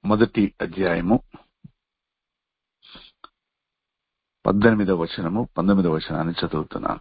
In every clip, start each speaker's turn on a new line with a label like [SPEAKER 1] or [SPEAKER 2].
[SPEAKER 1] మొదటి అధ్యాయము పద్దెనిమిదవ వచనము పంతొమ్మిదవ వచనాన్ని చదువుతున్నాను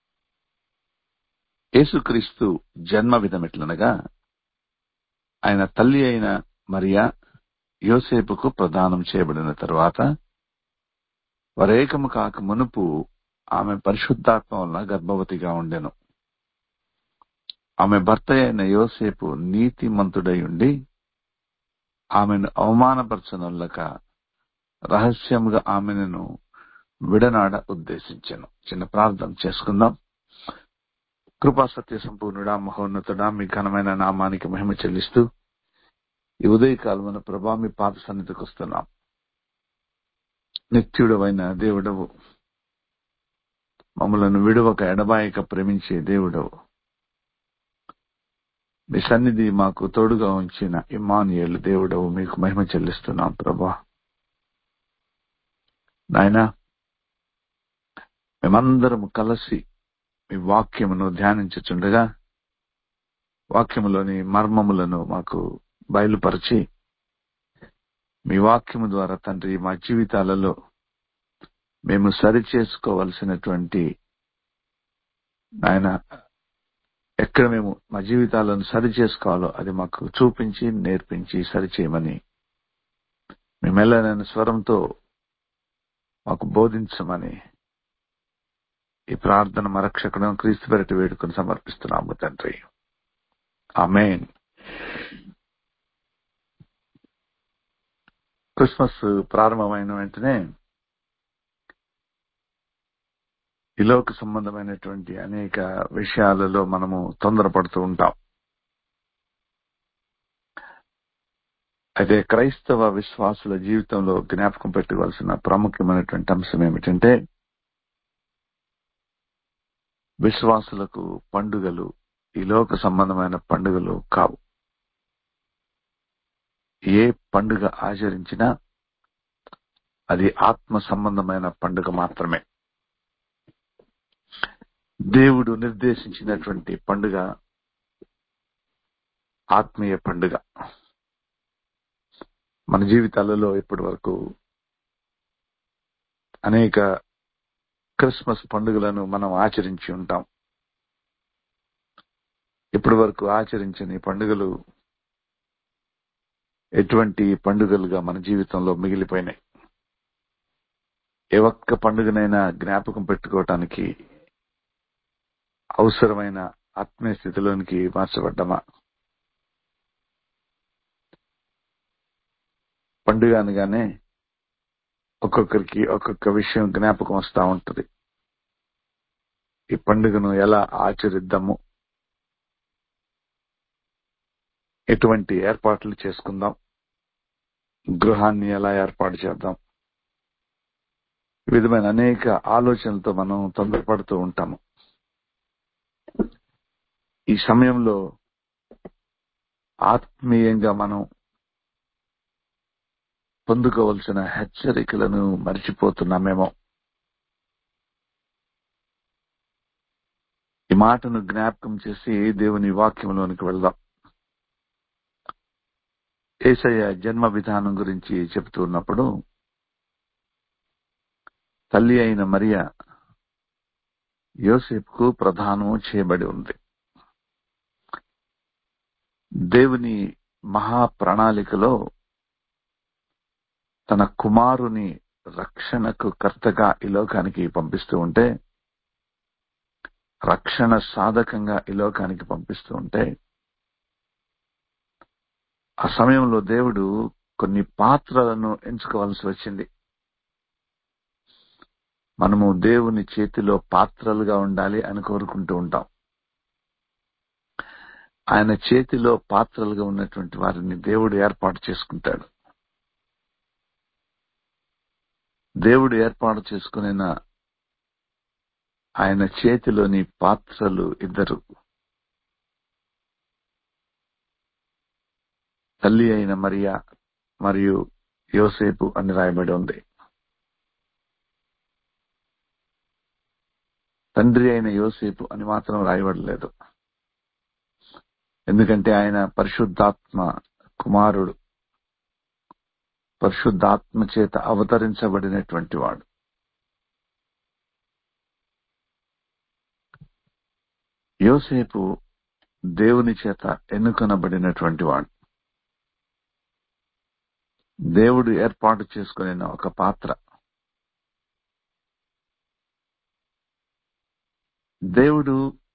[SPEAKER 1] యేసుక్రీస్తు జన్మ విధమిట్లనగా ఆయన తల్లి అయిన మరియా యోసేపుకు ప్రదానం చేయబడిన తరువాత వరేకము కాక మునుపు ఆమె పరిశుద్ధాత్మ వలన గర్భవతిగా ఉండెను ఆమె భర్త అయిన యోసేపు నీతిమంతుడై ఉండి ఆమెను అవమానపరచనొల్లక రహస్యముగా ఆమెను విడనాడ ఉద్దేశించాను చిన్న ప్రార్థన చేసుకుందాం కృపా సత్య సంపూర్ణుడా మహోన్నతుడా మీ ఘనమైన నామానికి మహిమ చెల్లిస్తూ ఈ ఉదయకాలమైన ప్రభా మీ పాత సన్నిధికి వస్తున్నాం నిత్యుడవైన దేవుడవు మమ్మలను విడువక ఎడబాయక ప్రేమించే దేవుడవు మీ సన్నిధి మాకు తోడుగా ఉంచిన ఇమానియల్ దేవుడవు మీకు మహిమ చెల్లిస్తున్నాం ప్రభా నాయనా మేమందరం కలిసి మీ వాక్యమును ధ్యానించుచుండగా వాక్యములోని మర్మములను మాకు బయలుపరిచి మీ వాక్యము ద్వారా తండ్రి మా జీవితాలలో మేము సరి చేసుకోవలసినటువంటి ఆయన ఎక్కడ మేము మా జీవితాలను సరి చేసుకోవాలో అది మాకు చూపించి నేర్పించి సరిచేయమని మీ మెల్లనైన స్వరంతో మాకు బోధించమని ఈ ప్రార్థన మరక్షకుడు క్రీస్తు పెరటి వేడుకొని సమర్పిస్తున్నాము తండ్రి ఆమెన్ క్రిస్మస్ ప్రారంభమైన వెంటనే ఈ లోక సంబంధమైనటువంటి అనేక విషయాలలో మనము తొందరపడుతూ ఉంటాం అయితే క్రైస్తవ విశ్వాసుల జీవితంలో జ్ఞాపకం పెట్టుకోవాల్సిన ప్రాముఖ్యమైనటువంటి అంశం ఏమిటంటే విశ్వాసులకు పండుగలు ఈ లోక సంబంధమైన పండుగలు కావు ఏ పండుగ ఆచరించినా అది ఆత్మ సంబంధమైన పండుగ మాత్రమే దేవుడు నిర్దేశించినటువంటి పండుగ ఆత్మీయ పండుగ మన జీవితాలలో ఇప్పటి వరకు అనేక క్రిస్మస్ పండుగలను మనం ఆచరించి ఉంటాం ఇప్పటి వరకు ఆచరించిన ఈ పండుగలు ఎటువంటి పండుగలుగా మన జీవితంలో మిగిలిపోయినాయి ఏ ఒక్క పండుగనైనా జ్ఞాపకం పెట్టుకోవటానికి అవసరమైన ఆత్మీయ స్థితిలోనికి మార్చబడ్డమా పండుగ అనగానే ఒక్కొక్కరికి ఒక్కొక్క విషయం జ్ఞాపకం వస్తూ ఉంటుంది ఈ పండుగను ఎలా ఆచరిద్దాము ఎటువంటి ఏర్పాట్లు చేసుకుందాం గృహాన్ని ఎలా ఏర్పాటు చేద్దాం ఈ విధమైన అనేక ఆలోచనలతో మనం తొందరపడుతూ ఉంటాము ఈ సమయంలో ఆత్మీయంగా మనం పొందుకోవలసిన హెచ్చరికలను మర్చిపోతున్నామేమో ఈ మాటను జ్ఞాపకం చేసి దేవుని వాక్యంలోనికి వెళ్దాం ఏసయ్య జన్మ విధానం గురించి చెబుతున్నప్పుడు తల్లి అయిన మరియ యోసేపుకు ప్రధానం చేయబడి ఉంది దేవుని మహా ప్రణాళికలో తన కుమారుని రక్షణకు కర్తగా ఈ లోకానికి పంపిస్తూ ఉంటే రక్షణ సాధకంగా ఈ లోకానికి పంపిస్తూ ఉంటే ఆ సమయంలో దేవుడు కొన్ని పాత్రలను ఎంచుకోవాల్సి వచ్చింది మనము దేవుని చేతిలో పాత్రలుగా ఉండాలి అని కోరుకుంటూ ఉంటాం ఆయన చేతిలో పాత్రలుగా ఉన్నటువంటి వారిని దేవుడు ఏర్పాటు చేసుకుంటాడు దేవుడు ఏర్పాటు చేసుకున్న ఆయన చేతిలోని పాత్రలు ఇద్దరు తల్లి అయిన మరియా మరియు యోసేపు అని రాయబడి ఉంది తండ్రి అయిన యోసేపు అని మాత్రం రాయబడలేదు ఎందుకంటే ఆయన పరిశుద్ధాత్మ కుమారుడు పరిశుద్ధాత్మ చేత అవతరించబడినటువంటి వాడు యోసేపు దేవుని చేత ఎన్నుకొనబడినటువంటి వాడు దేవుడు ఏర్పాటు చేసుకుని ఒక పాత్ర దేవుడు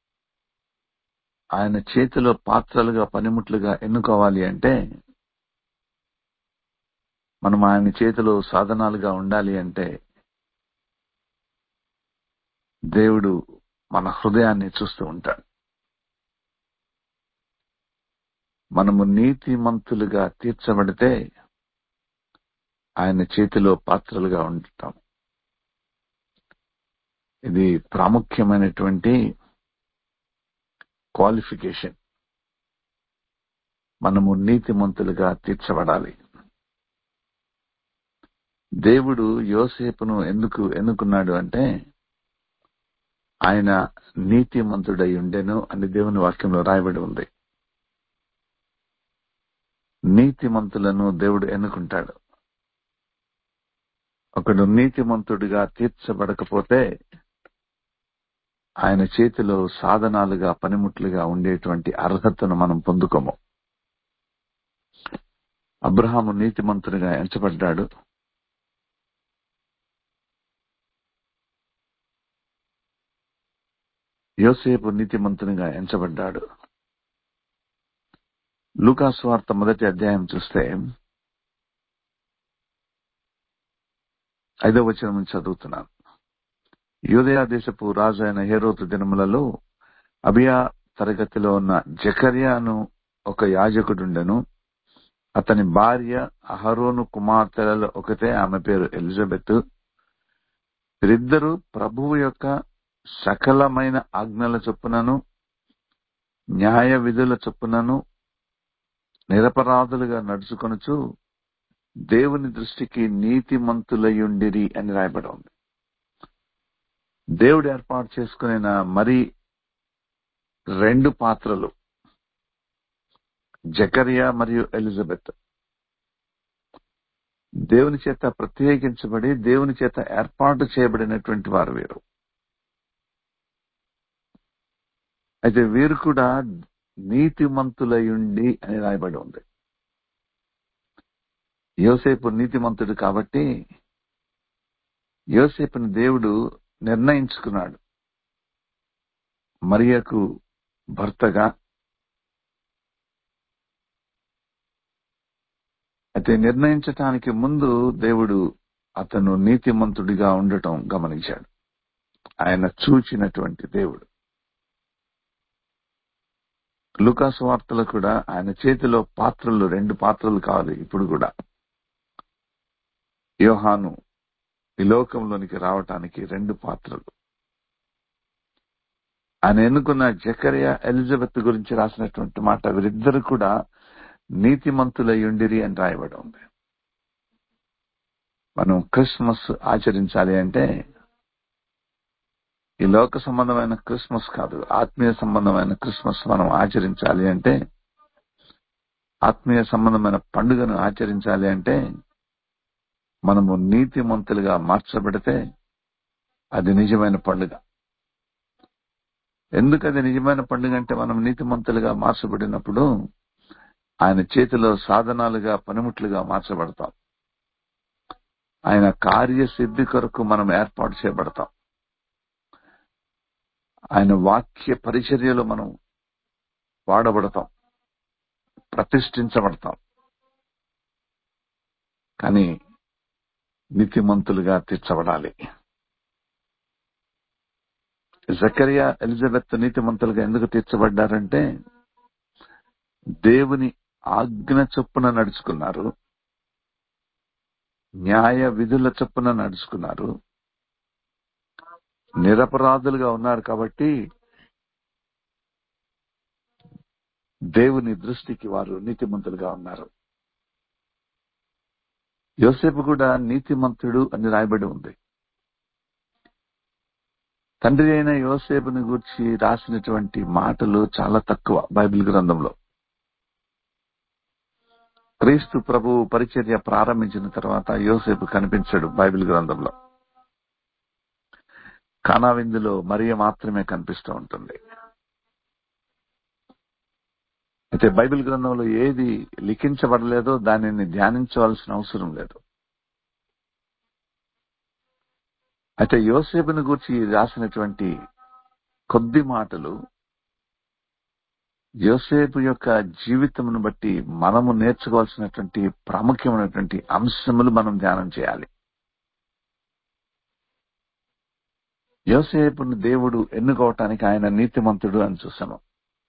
[SPEAKER 1] ఆయన చేతిలో పాత్రలుగా పనిముట్లుగా ఎన్నుకోవాలి అంటే మనం ఆయన చేతిలో సాధనాలుగా ఉండాలి అంటే దేవుడు మన హృదయాన్ని చూస్తూ ఉంటాడు మనము నీతిమంతులుగా తీర్చబడితే ఆయన చేతిలో పాత్రలుగా ఉంటాం ఇది ప్రాముఖ్యమైనటువంటి క్వాలిఫికేషన్ మనము నీతిమంతులుగా తీర్చబడాలి దేవుడు యోసేపును ఎందుకు ఎన్నుకున్నాడు అంటే ఆయన నీతిమంతుడై ఉండెను అని దేవుని వాక్యంలో రాయబడి ఉంది నీతిమంతులను దేవుడు ఎన్నుకుంటాడు ఒకడు నీతిమంతుడిగా తీర్చబడకపోతే ఆయన చేతిలో సాధనాలుగా పనిముట్లుగా ఉండేటువంటి అర్హతను మనం పొందుకోము అబ్రహాము నీతిమంతుడిగా ఎంచబడ్డాడు యోసేపు నీతిమంతునిగా ఎంచబడ్డాడు లూకాస్వార్త మొదటి అధ్యాయం చూస్తే ఐదవ వచనం నుంచి చదువుతున్నాను యూదయా దేశపు రాజు అయిన హేరోతు దినములలో అబియా తరగతిలో ఉన్న జకర్యాను ఒక యాజకుడుండెను అతని భార్య అహరోను కుమార్తెలలో ఒకతే ఆమె పేరు ఎలిజబెత్ వీరిద్దరూ ప్రభువు యొక్క సకలమైన ఆజ్ఞల చొప్పునను న్యాయ విధుల చొప్పునను నిరపరాధులుగా నడుచుకొనుచు దేవుని దృష్టికి నీతిమంతులయుండిరి అని రాయబడి ఉంది దేవుడు ఏర్పాటు చేసుకున్న మరి రెండు పాత్రలు జకరియా మరియు ఎలిజబెత్ దేవుని చేత ప్రత్యేకించబడి దేవుని చేత ఏర్పాటు చేయబడినటువంటి వారు వీరు అయితే వీరు కూడా నీతిమంతులయుండి అని రాయబడి ఉంది యోసేపు నీతిమంతుడు కాబట్టి యోసేపుని దేవుడు నిర్ణయించుకున్నాడు మరియకు భర్తగా అయితే నిర్ణయించటానికి ముందు దేవుడు అతను నీతిమంతుడిగా ఉండటం గమనించాడు ఆయన చూచినటువంటి దేవుడు లుకాసు వార్తలు కూడా ఆయన చేతిలో పాత్రలు రెండు పాత్రలు కావాలి ఇప్పుడు కూడా యోహాను ఈ లోకంలోనికి రావటానికి రెండు పాత్రలు ఆయన ఎన్నుకున్న జకరియా ఎలిజబెత్ గురించి రాసినటువంటి మాట వీరిద్దరు కూడా నీతిమంతులయ్యుండిరి అని రాయబడి ఉంది మనం క్రిస్మస్ ఆచరించాలి అంటే ఈ లోక సంబంధమైన క్రిస్మస్ కాదు ఆత్మీయ సంబంధమైన క్రిస్మస్ మనం ఆచరించాలి అంటే ఆత్మీయ సంబంధమైన పండుగను ఆచరించాలి అంటే మనము నీతిమంతులుగా మార్చబడితే అది నిజమైన పండుగ ఎందుకు అది నిజమైన పండుగ అంటే మనం నీతిమంతులుగా మార్చబడినప్పుడు ఆయన చేతిలో సాధనాలుగా పనిముట్లుగా మార్చబడతాం ఆయన కార్యసిద్ధి కొరకు మనం ఏర్పాటు చేయబడతాం ఆయన వాక్య పరిచర్యలో మనం వాడబడతాం ప్రతిష్ఠించబడతాం కానీ నీతిమంతులుగా తీర్చబడాలి జకరియా ఎలిజబెత్ నీతిమంతులుగా ఎందుకు తీర్చబడ్డారంటే దేవుని ఆజ్ఞ చొప్పున నడుచుకున్నారు న్యాయ విధుల చొప్పున నడుచుకున్నారు నిరపరాధులుగా ఉన్నారు కాబట్టి దేవుని దృష్టికి వారు నీతిమంతులుగా ఉన్నారు యోసేపు కూడా నీతిమంతుడు అని రాయబడి ఉంది తండ్రి అయిన యోసేపుని గురించి రాసినటువంటి మాటలు చాలా తక్కువ బైబిల్ గ్రంథంలో క్రీస్తు ప్రభు పరిచర్య ప్రారంభించిన తర్వాత యోసేపు కనిపించాడు బైబిల్ గ్రంథంలో కానా విందులో మరియ మాత్రమే కనిపిస్తూ ఉంటుంది అయితే బైబిల్ గ్రంథంలో ఏది లిఖించబడలేదో దానిని ధ్యానించవలసిన అవసరం లేదు అయితే యోసేపుని గురించి రాసినటువంటి కొద్ది మాటలు యోసేపు యొక్క జీవితమును బట్టి మనము నేర్చుకోవాల్సినటువంటి ప్రాముఖ్యమైనటువంటి అంశములు మనం ధ్యానం చేయాలి యోసేపుని దేవుడు ఎన్నుకోవటానికి ఆయన నీతిమంతుడు అని చూసాము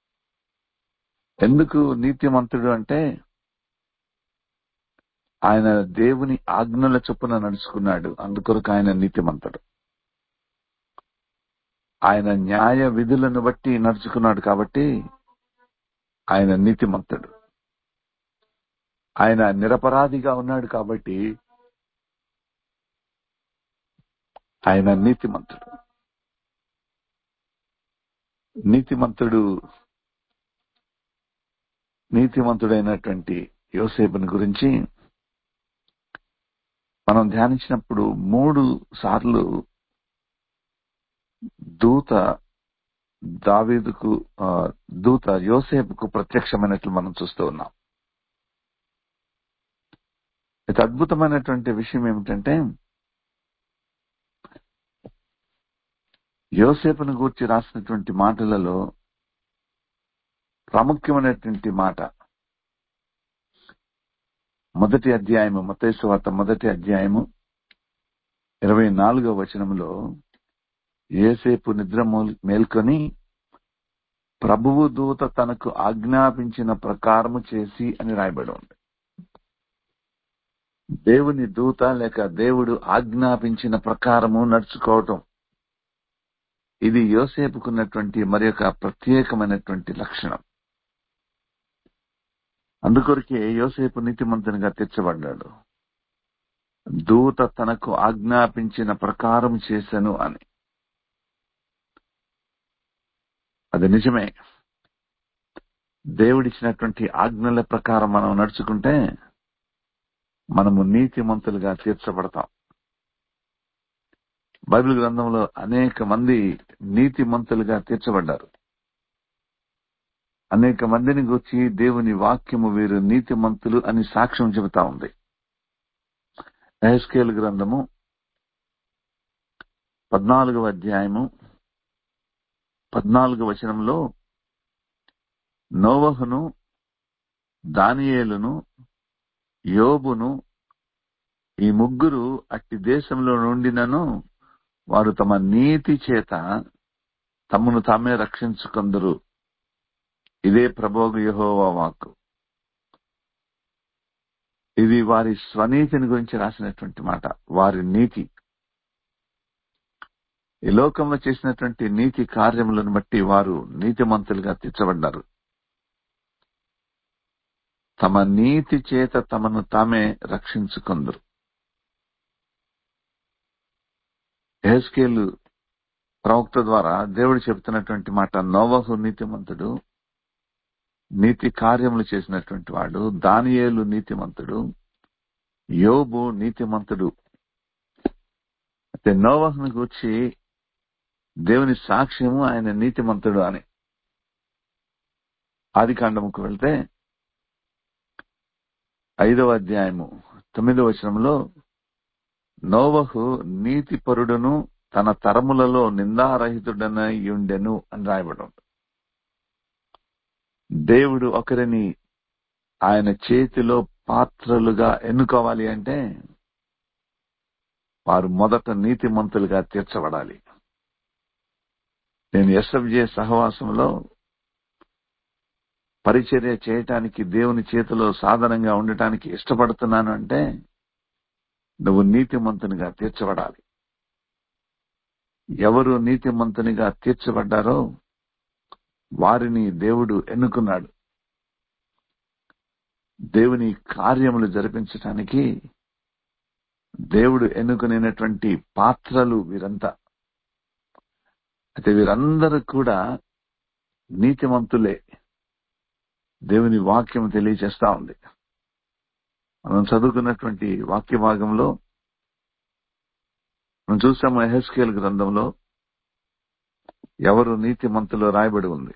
[SPEAKER 1] ఎందుకు నీతిమంతుడు అంటే ఆయన దేవుని ఆజ్ఞల చొప్పున నడుచుకున్నాడు అందుకొరకు ఆయన నీతిమంతుడు ఆయన న్యాయ విధులను బట్టి నడుచుకున్నాడు కాబట్టి ఆయన నీతిమంతుడు ఆయన నిరపరాధిగా ఉన్నాడు కాబట్టి ఆయన నీతిమంతుడు నీతిమంతుడు నీతిమంతుడైనటువంటి యోసేపుని గురించి మనం ధ్యానించినప్పుడు మూడు సార్లు దూత దావీదుకు ఆ, దూత యోసేపుకు ప్రత్యక్షమైనట్లు మనం చూస్తూ ఉన్నాం అయితే అద్భుతమైనటువంటి విషయం ఏమిటంటే యోసేపును గూర్చి రాసినటువంటి మాటలలో ప్రాముఖ్యమైనటువంటి మాట మొదటి అధ్యాయము మతేశ్వార్త మొదటి అధ్యాయము ఇరవై నాలుగో వచనంలో ఏసేపు నిద్ర మూల్- మేల్కొని ప్రభువు దూత తనకు ఆజ్ఞాపించిన ప్రకారము చేసి అని రాయబడి ఉంది దేవుని దూత లేక దేవుడు ఆజ్ఞాపించిన ప్రకారము నడుచుకోవటం ఇది యోసేపుకున్నటువంటి మరి యొక్క ప్రత్యేకమైనటువంటి లక్షణం అందుకొరకే యోసేపు నీతిమంతునిగా తీర్చబడ్డాడు దూత తనకు ఆజ్ఞాపించిన ప్రకారం చేశాను అని అది నిజమే దేవుడిచ్చినటువంటి ఆజ్ఞల ప్రకారం మనం నడుచుకుంటే మనము నీతిమంతులుగా తీర్చబడతాం బైబిల్ గ్రంథంలో అనేక మంది నీతిమంతులుగా తీర్చబడ్డారు అనేక మందిని గురించి దేవుని వాక్యము వీరు నీతిమంతులు అని సాక్ష్యం చెబుతా ఉంది ఎహెస్కేల్ గ్రంథము పద్నాలుగవ అధ్యాయము పద్నాలుగు వచనంలో నోవహును దానియేలును యోబును ఈ ముగ్గురు అట్టి దేశంలో నుండినను వారు తమ నీతి చేత తమను తామే రక్షించుకొందరు ఇదే ప్రభోగు యెహోవా వాక్కు ఇది వారి స్వనీతిని గురించి రాసినటువంటి మాట వారి నీతి ఈ లోకంలో చేసినటువంటి నీతి కార్యములను బట్టి వారు నీతిమంతులుగా తీర్చబడ్డారు తమ నీతి చేత తమను తామే రక్షించుకుందరు ఎహెస్కేలు ప్రవక్త ద్వారా దేవుడు చెబుతున్నటువంటి మాట నోవహు నీతిమంతుడు నీతి కార్యములు చేసినటువంటి వాడు దానియేలు నీతిమంతుడు యోబు నీతిమంతుడు అయితే నోవహును గూర్చి దేవుని సాక్ష్యము ఆయన నీతిమంతుడు అని ఆది కాండముకు వెళ్తే ఐదవ అధ్యాయము తొమ్మిదవ వచనంలో నోవహు నీతిపరుడును తన తరములలో నిందారహితుడనై ఉండెను అని రాయబడి ఉంది దేవుడు ఒకరిని ఆయన చేతిలో పాత్రలుగా ఎన్నుకోవాలి అంటే వారు మొదట నీతిమంతులుగా తీర్చబడాలి నేను ఎస్ఎఫ్జే సహవాసంలో పరిచర్య చేయటానికి దేవుని చేతిలో సాధనంగా ఉండటానికి ఇష్టపడుతున్నాను అంటే నువ్వు నీతిమంతునిగా తీర్చబడాలి ఎవరు నీతిమంతునిగా తీర్చబడ్డారో వారిని దేవుడు ఎన్నుకున్నాడు దేవుని కార్యములు జరిపించటానికి దేవుడు ఎన్నుకునేటువంటి పాత్రలు వీరంతా అయితే వీరందరూ కూడా నీతిమంతులే దేవుని వాక్యం తెలియజేస్తా ఉంది మనం చదువుకున్నటువంటి వాక్య భాగంలో మనం చూసాము ఎహెస్కేల్ గ్రంథంలో ఎవరు నీతి మంతులో రాయబడి ఉంది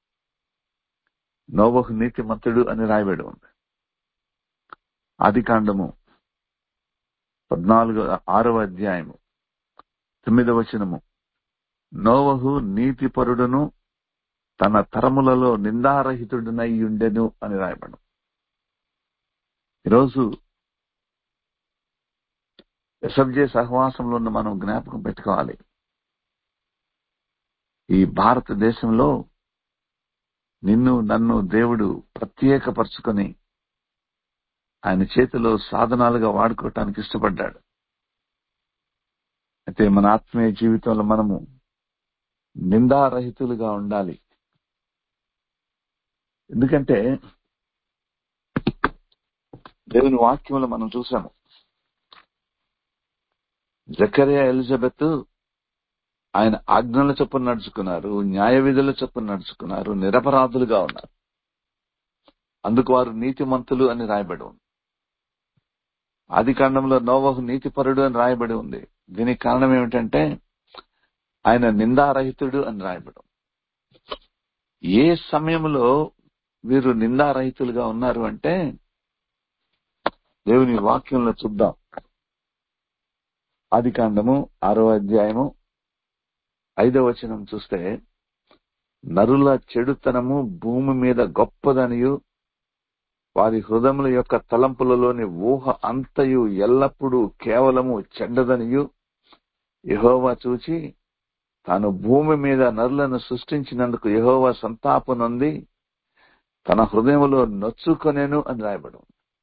[SPEAKER 1] నోవహు నీతి మంతుడు అని రాయబడి ఉంది ఆది కాండము పద్నాలుగు ఆరవ అధ్యాయము తొమ్మిదవ వచనము నోవహు నీతిపరుడును తన తరములలో నిందారహితుడునై ఉండెను అని రాయబడు ఈరోజు ఎస్ఎఫ్జే సహవాసంలో ఉన్న మనం జ్ఞాపకం పెట్టుకోవాలి ఈ భారతదేశంలో నిన్ను నన్ను దేవుడు ప్రత్యేకపరుచుకొని ఆయన చేతిలో సాధనాలుగా వాడుకోవటానికి ఇష్టపడ్డాడు అయితే మన ఆత్మీయ జీవితంలో మనము నిందారహితులుగా ఉండాలి ఎందుకంటే దేవుని వాక్యంలో మనం చూసాము జకరియా ఎలిజబెత్ ఆయన ఆజ్ఞల చొప్పున నడుచుకున్నారు న్యాయ విధుల చొప్పున నడుచుకున్నారు నిరపరాధులుగా ఉన్నారు అందుకు వారు నీతిమంతులు అని రాయబడి ఉంది ఆది కాండంలో నోవహు నీతిపరుడు అని రాయబడి ఉంది దీనికి కారణం ఏమిటంటే ఆయన నిందారహితుడు అని రాయబడి ఉంది. ఏ సమయంలో వీరు నిందారహితులుగా ఉన్నారు అంటే దేవుని వాక్యంలో చూద్దాం ఆది కాండము ఆరో అధ్యాయము ఐదవ వచనం చూస్తే నరుల చెడుతనము భూమి మీద గొప్పదనియు వారి హృదముల యొక్క తలంపులలోని ఊహ అంతయు ఎల్లప్పుడూ కేవలము చెడ్డదనియు యెహోవా చూచి తాను భూమి మీద నరులను సృష్టించినందుకు యెహోవా సంతాప నొంది తన హృదయములో నొచ్చుకొనేను అని రాయబడు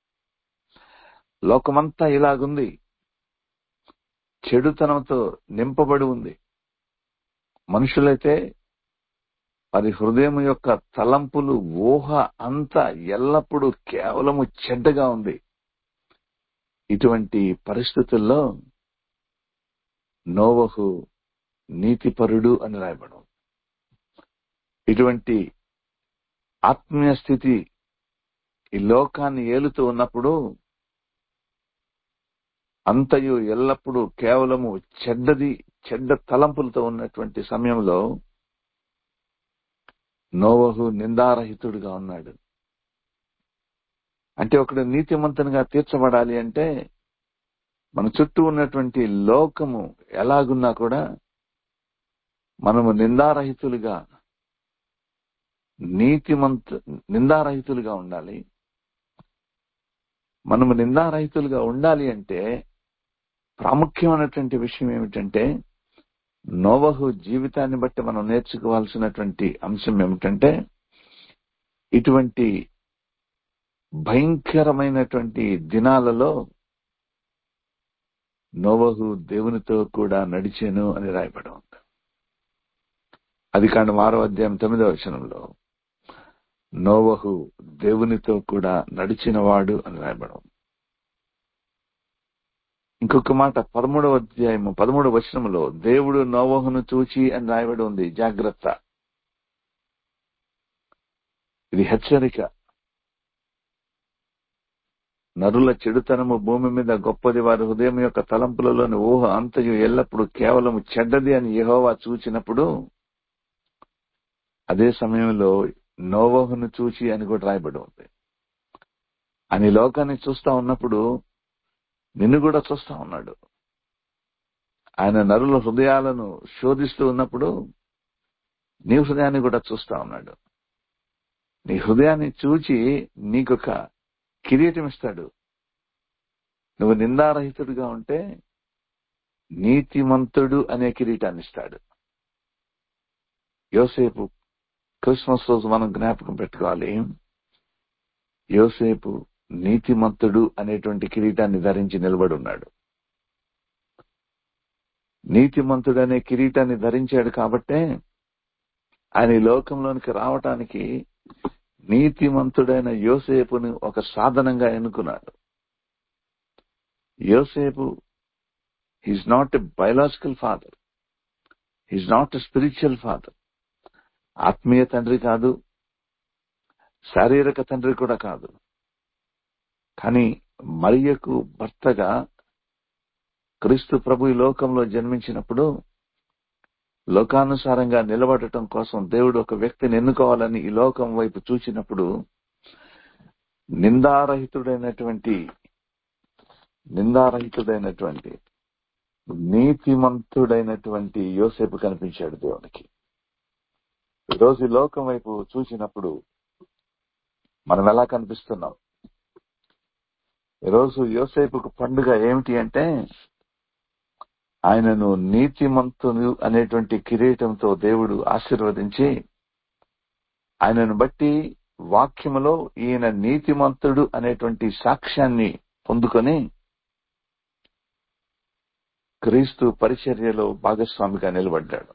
[SPEAKER 1] లోకమంతా ఇలాగుంది చెడుతనంతో నింపబడి ఉంది మనుషులైతే వారి హృదయం యొక్క తలంపులు ఊహ అంతా ఎల్లప్పుడూ కేవలము చెడ్డగా ఉంది ఇటువంటి పరిస్థితుల్లో నోవహు నీతిపరుడు అని రాయబడం ఇటువంటి ఆత్మీయ స్థితి ఈ లోకాన్ని ఏలుతూ ఉన్నప్పుడు అంతయు ఎల్లప్పుడూ కేవలము చెడ్డది చెడ్డ తలంపులతో ఉన్నటువంటి సమయంలో నోవహు నిందారహితుడుగా ఉన్నాడు అంటే ఒకడు నీతిమంతునిగా తీర్చబడాలి అంటే మన చుట్టూ ఉన్నటువంటి లోకము ఎలాగున్నా కూడా మనము నిందారహితులుగా నీతిమంతు నిందారహితులుగా ఉండాలి మనము నిందారహితులుగా ఉండాలి అంటే ప్రాముఖ్యమైనటువంటి విషయం ఏమిటంటే నోవహు జీవితాన్ని బట్టి మనం నేర్చుకోవాల్సినటువంటి అంశం ఏమిటంటే ఇటువంటి భయంకరమైనటువంటి దినాలలో నోవహు దేవునితో కూడా నడిచాను అని రాయబడి ఉంది అది కాండ ఆరో అధ్యాయం తొమ్మిదవ వచనంలో నోవహు దేవునితో కూడా నడిచినవాడు అని రాయబడి ఉంది ఇంకొక మాట పదమూడవ అధ్యాయము పదమూడవ వచనంలో దేవుడు నోవహును చూచి అని రాయబడి ఉంది జాగ్రత్త ఇది హెచ్చరిక నరుల చెడుతనము భూమి మీద గొప్పది వారి హృదయం యొక్క తలంపులలోని ఊహ అంతయు ఎల్లప్పుడూ కేవలం చెడ్డది అని యెహోవా చూచినప్పుడు అదే సమయంలో నోవహును చూచి అని కూడా రాయబడి ఉంది అని లోకాన్ని చూస్తా ఉన్నప్పుడు నిన్ను కూడా చూస్తా ఉన్నాడు ఆయన నరుల హృదయాలను శోధిస్తూ ఉన్నప్పుడు నీ హృదయాన్ని కూడా చూస్తా ఉన్నాడు నీ హృదయాన్ని చూచి నీకొక కిరీటం ఇస్తాడు నువ్వు నిందారహితుడిగా ఉంటే నీతిమంతుడు అనే కిరీటాన్ని ఇస్తాడు యోసేపు క్రిస్మస్ రోజు మనం జ్ఞాపకం పెట్టుకోవాలి యోసేపు నీతిమంతుడు అనేటువంటి కిరీటాన్ని ధరించి నిలబడి ఉన్నాడు నీతిమంతుడు అనే కిరీటాన్ని ధరించాడు కాబట్టే ఆయన ఈ లోకంలోనికి రావటానికి నీతిమంతుడైన యోసేపుని ఒక సాధనంగా ఎన్నుకున్నాడు యోసేపు he's not a biological father he's not a spiritual father ఆత్మీయ తండ్రి కాదు శారీరక తండ్రి కూడా కాదు కానీ మరియకు భర్తగా క్రీస్తు ప్రభు ఈ లోకంలో జన్మించినప్పుడు లోకానుసారంగా నిలబడటం కోసం దేవుడు ఒక వ్యక్తిని ఎన్నుకోవాలని ఈ లోకం వైపు చూచినప్పుడు నిందారహితుడైనటువంటి నిందారహితుడైనటువంటి నీతిమంతుడైనటువంటి యోసేపు కనిపించాడు దేవునికి ఈరోజు ఈ లోకం వైపు చూసినప్పుడు మనం ఎలా కనిపిస్తున్నాం ఈరోజు యోసేపుకు పండుగ ఏమిటి అంటే ఆయనను నీతిమంతుడు అనేటువంటి కిరీటంతో దేవుడు ఆశీర్వదించి ఆయనను బట్టి వాక్యములో ఈయన నీతిమంతుడు అనేటువంటి సాక్ష్యాన్ని పొందుకొని క్రీస్తు పరిచర్యలో భాగస్వామిగా నిలబడ్డాడు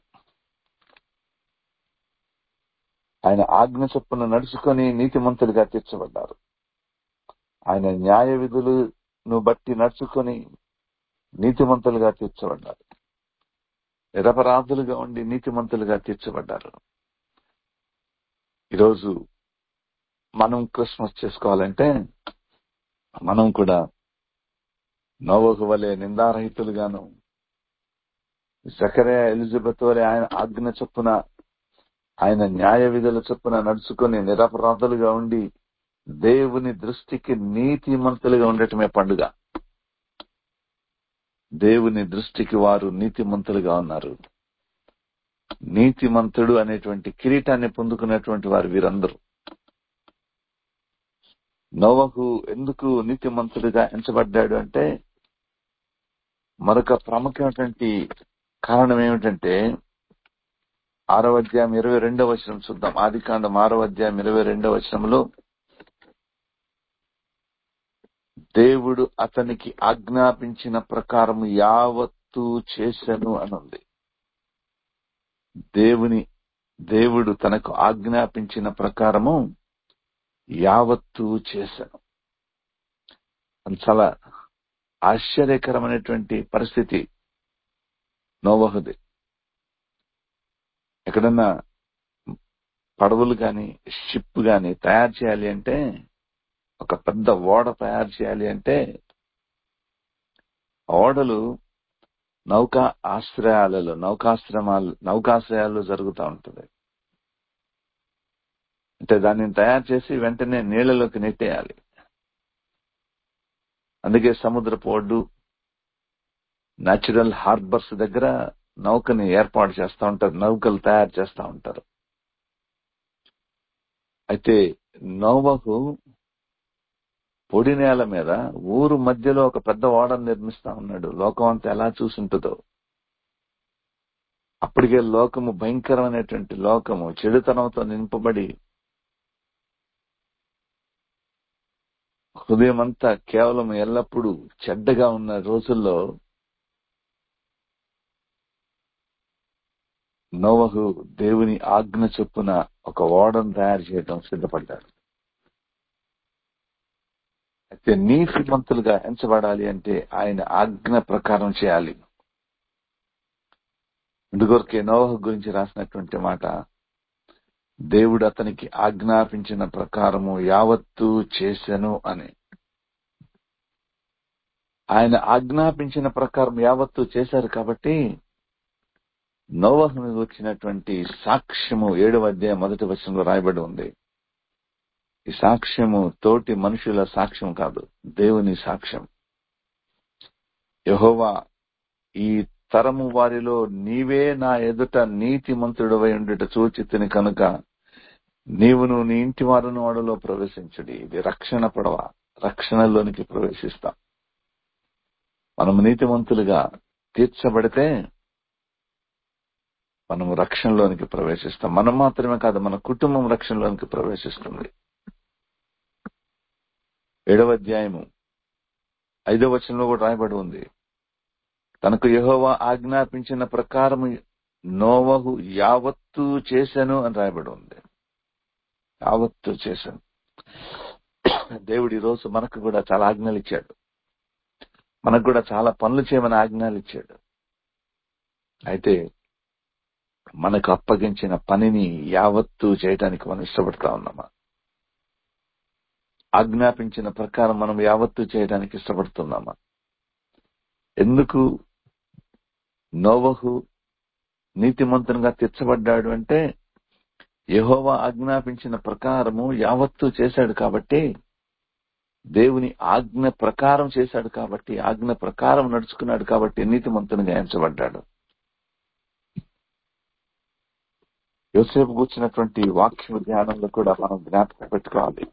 [SPEAKER 1] ఆయన ఆజ్ఞ చొప్పున నడుచుకొని నీతిమంతులుగా తీర్చబడ్డారు ఆయన న్యాయ విధులను బట్టి నడుచుకొని నీతిమంతులుగా తీర్చబడ్డారు నిరపరాధులుగా ఉండి నీతిమంతులుగా తీర్చబడ్డారు ఈరోజు మనం క్రిస్మస్ చేసుకోవాలంటే మనం కూడా నోవకు వలె నిందారహితులుగాను జకరే ఎలిజబెత్ వలె ఆయన ఆజ్ఞ చొప్పున ఆయన న్యాయ విధుల చొప్పున నడుచుకుని నిరపరాధులుగా ఉండి దేవుని దృష్టికి నీతిమంతులుగా ఉండటమే పండుగ దేవుని దృష్టికి వారు నీతిమంతులుగా ఉన్నారు నీతిమంతుడు అనేటువంటి కిరీటాన్ని పొందుకున్నటువంటి వారు వీరందరూ నోవహు ఎందుకు నీతిమంతుడిగా ఎంచబడ్డాడు అంటే మరొక ప్రాముఖ్యమైనటువంటి కారణం ఏమిటంటే ఆరవ అధ్యాయం ఇరవై రెండవ వచనం చూద్దాం ఆది కాండం ఆరవ అధ్యాయం ఇరవై రెండవ వచనంలో దేవుడు అతనికి ఆజ్ఞాపించిన ప్రకారం యావత్తు చేశాను అని ఉంది దేవుని దేవుడు తనకు ఆజ్ఞాపించిన ప్రకారము యావత్తు చేశాను అది చాలా ఆశ్చర్యకరమైనటువంటి పరిస్థితి నోవహుది ఎక్కడన్నా పడవలు గాని షిప్ గాని తయారు చేయాలి అంటే ఒక పెద్ద ఓడ తయారు చేయాలి అంటే ఓడలు నౌకా ఆశ్రయాలలో నౌకాశ్రమాలు నౌకాశ్రయాల్లో జరుగుతూ ఉంటుంది అంటే దానిని తయారు చేసి వెంటనే నీళ్లలోకి నెట్టేయాలి అందుకే సముద్రపు ఒడ్డు న్యాచురల్ హార్బర్స్ దగ్గర నౌకని ఏర్పాటు చేస్తూ ఉంటారు నౌకలు తయారు చేస్తూ ఉంటారు అయితే నోవహు పొడి నేల మీద ఊరు మధ్యలో ఒక పెద్ద ఓడను నిర్మిస్తా ఉన్నాడు లోకం అంతా ఎలా చూసుంటుందో అప్పటికే లోకము భయంకరమైనటువంటి లోకము చెడుతనంతో నింపబడి హృదయం అంతా కేవలం ఎల్లప్పుడూ చెడ్డగా ఉన్న రోజుల్లో నోవహు దేవుని ఆజ్ఞ చొప్పున ఒక ఓడను తయారు చేయడం సిద్ధపడ్డాడు అయితే నీతిమంతులుగా ఎంచబడాలి అంటే ఆయన ఆజ్ఞ ప్రకారం చేయాలి అందుకొరకే నోవహ గురించి రాసినటువంటి మాట దేవుడు అతనికి ఆజ్ఞాపించిన ప్రకారము యావత్తు చేసెను అని ఆయన ఆజ్ఞాపించిన ప్రకారం యావత్తు చేశారు కాబట్టి నోవహును వచ్చినటువంటి సాక్ష్యము ఏడవ అధ్యాయం మొదటి వచనంలో రాయబడి ఉంది ఈ సాక్ష్యము తోటి మనుషుల సాక్ష్యం కాదు దేవుని సాక్ష్యం యహోవా ఈ తరము వారిలో నీవే నా ఎదుట నీతిమంతుడవై ఉండుట చూచితిని కనుక నీవును నీ ఇంటి వారును వాడులో ప్రవేశించుడి ఇది రక్షణ పడవ రక్షణలోనికి ప్రవేశిస్తాం మనం నీతిమంతులుగా తీర్చబడితే మనము రక్షణలోనికి ప్రవేశిస్తాం మనం మాత్రమే కాదు మన కుటుంబం రక్షణలోనికి ప్రవేశిస్తుంది ఏడవ అధ్యాయము ఐదవ వచనంలో కూడా రాయబడి ఉంది తనకు యహోవా ఆజ్ఞాపించిన ప్రకారం నోవహు యావత్తు చేశాను అని రాయబడి ఉంది యావత్తు చేశాను దేవుడు ఈ రోజు మనకు కూడా చాలా ఆజ్ఞలు ఇచ్చాడు మనకు కూడా చాలా పనులు చేయమని ఆజ్ఞలు ఇచ్చాడు అయితే మనకు అప్పగించిన పనిని యావత్తు చేయడానికి మనం ఇష్టపడతా ఉన్నామా ఆజ్ఞాపించిన ప్రకారం మనం యావత్తు చేయడానికి ఇష్టపడుతున్నామా ఎందుకు నోవహు నీతిమంతునిగా తీర్చబడ్డాడు అంటే యెహోవా ఆజ్ఞాపించిన ప్రకారము యావత్తు చేశాడు కాబట్టి దేవుని ఆజ్ఞ ప్రకారం చేశాడు కాబట్టి ఆజ్ఞ ప్రకారం నడుచుకున్నాడు కాబట్టి నీతిమంతునిగా ఎంచబడ్డాడు యోసేపు కూర్చున్నటువంటి వాక్య ధ్యానంలో కూడా మనం జ్ఞాపకం పెట్టుకోవాలి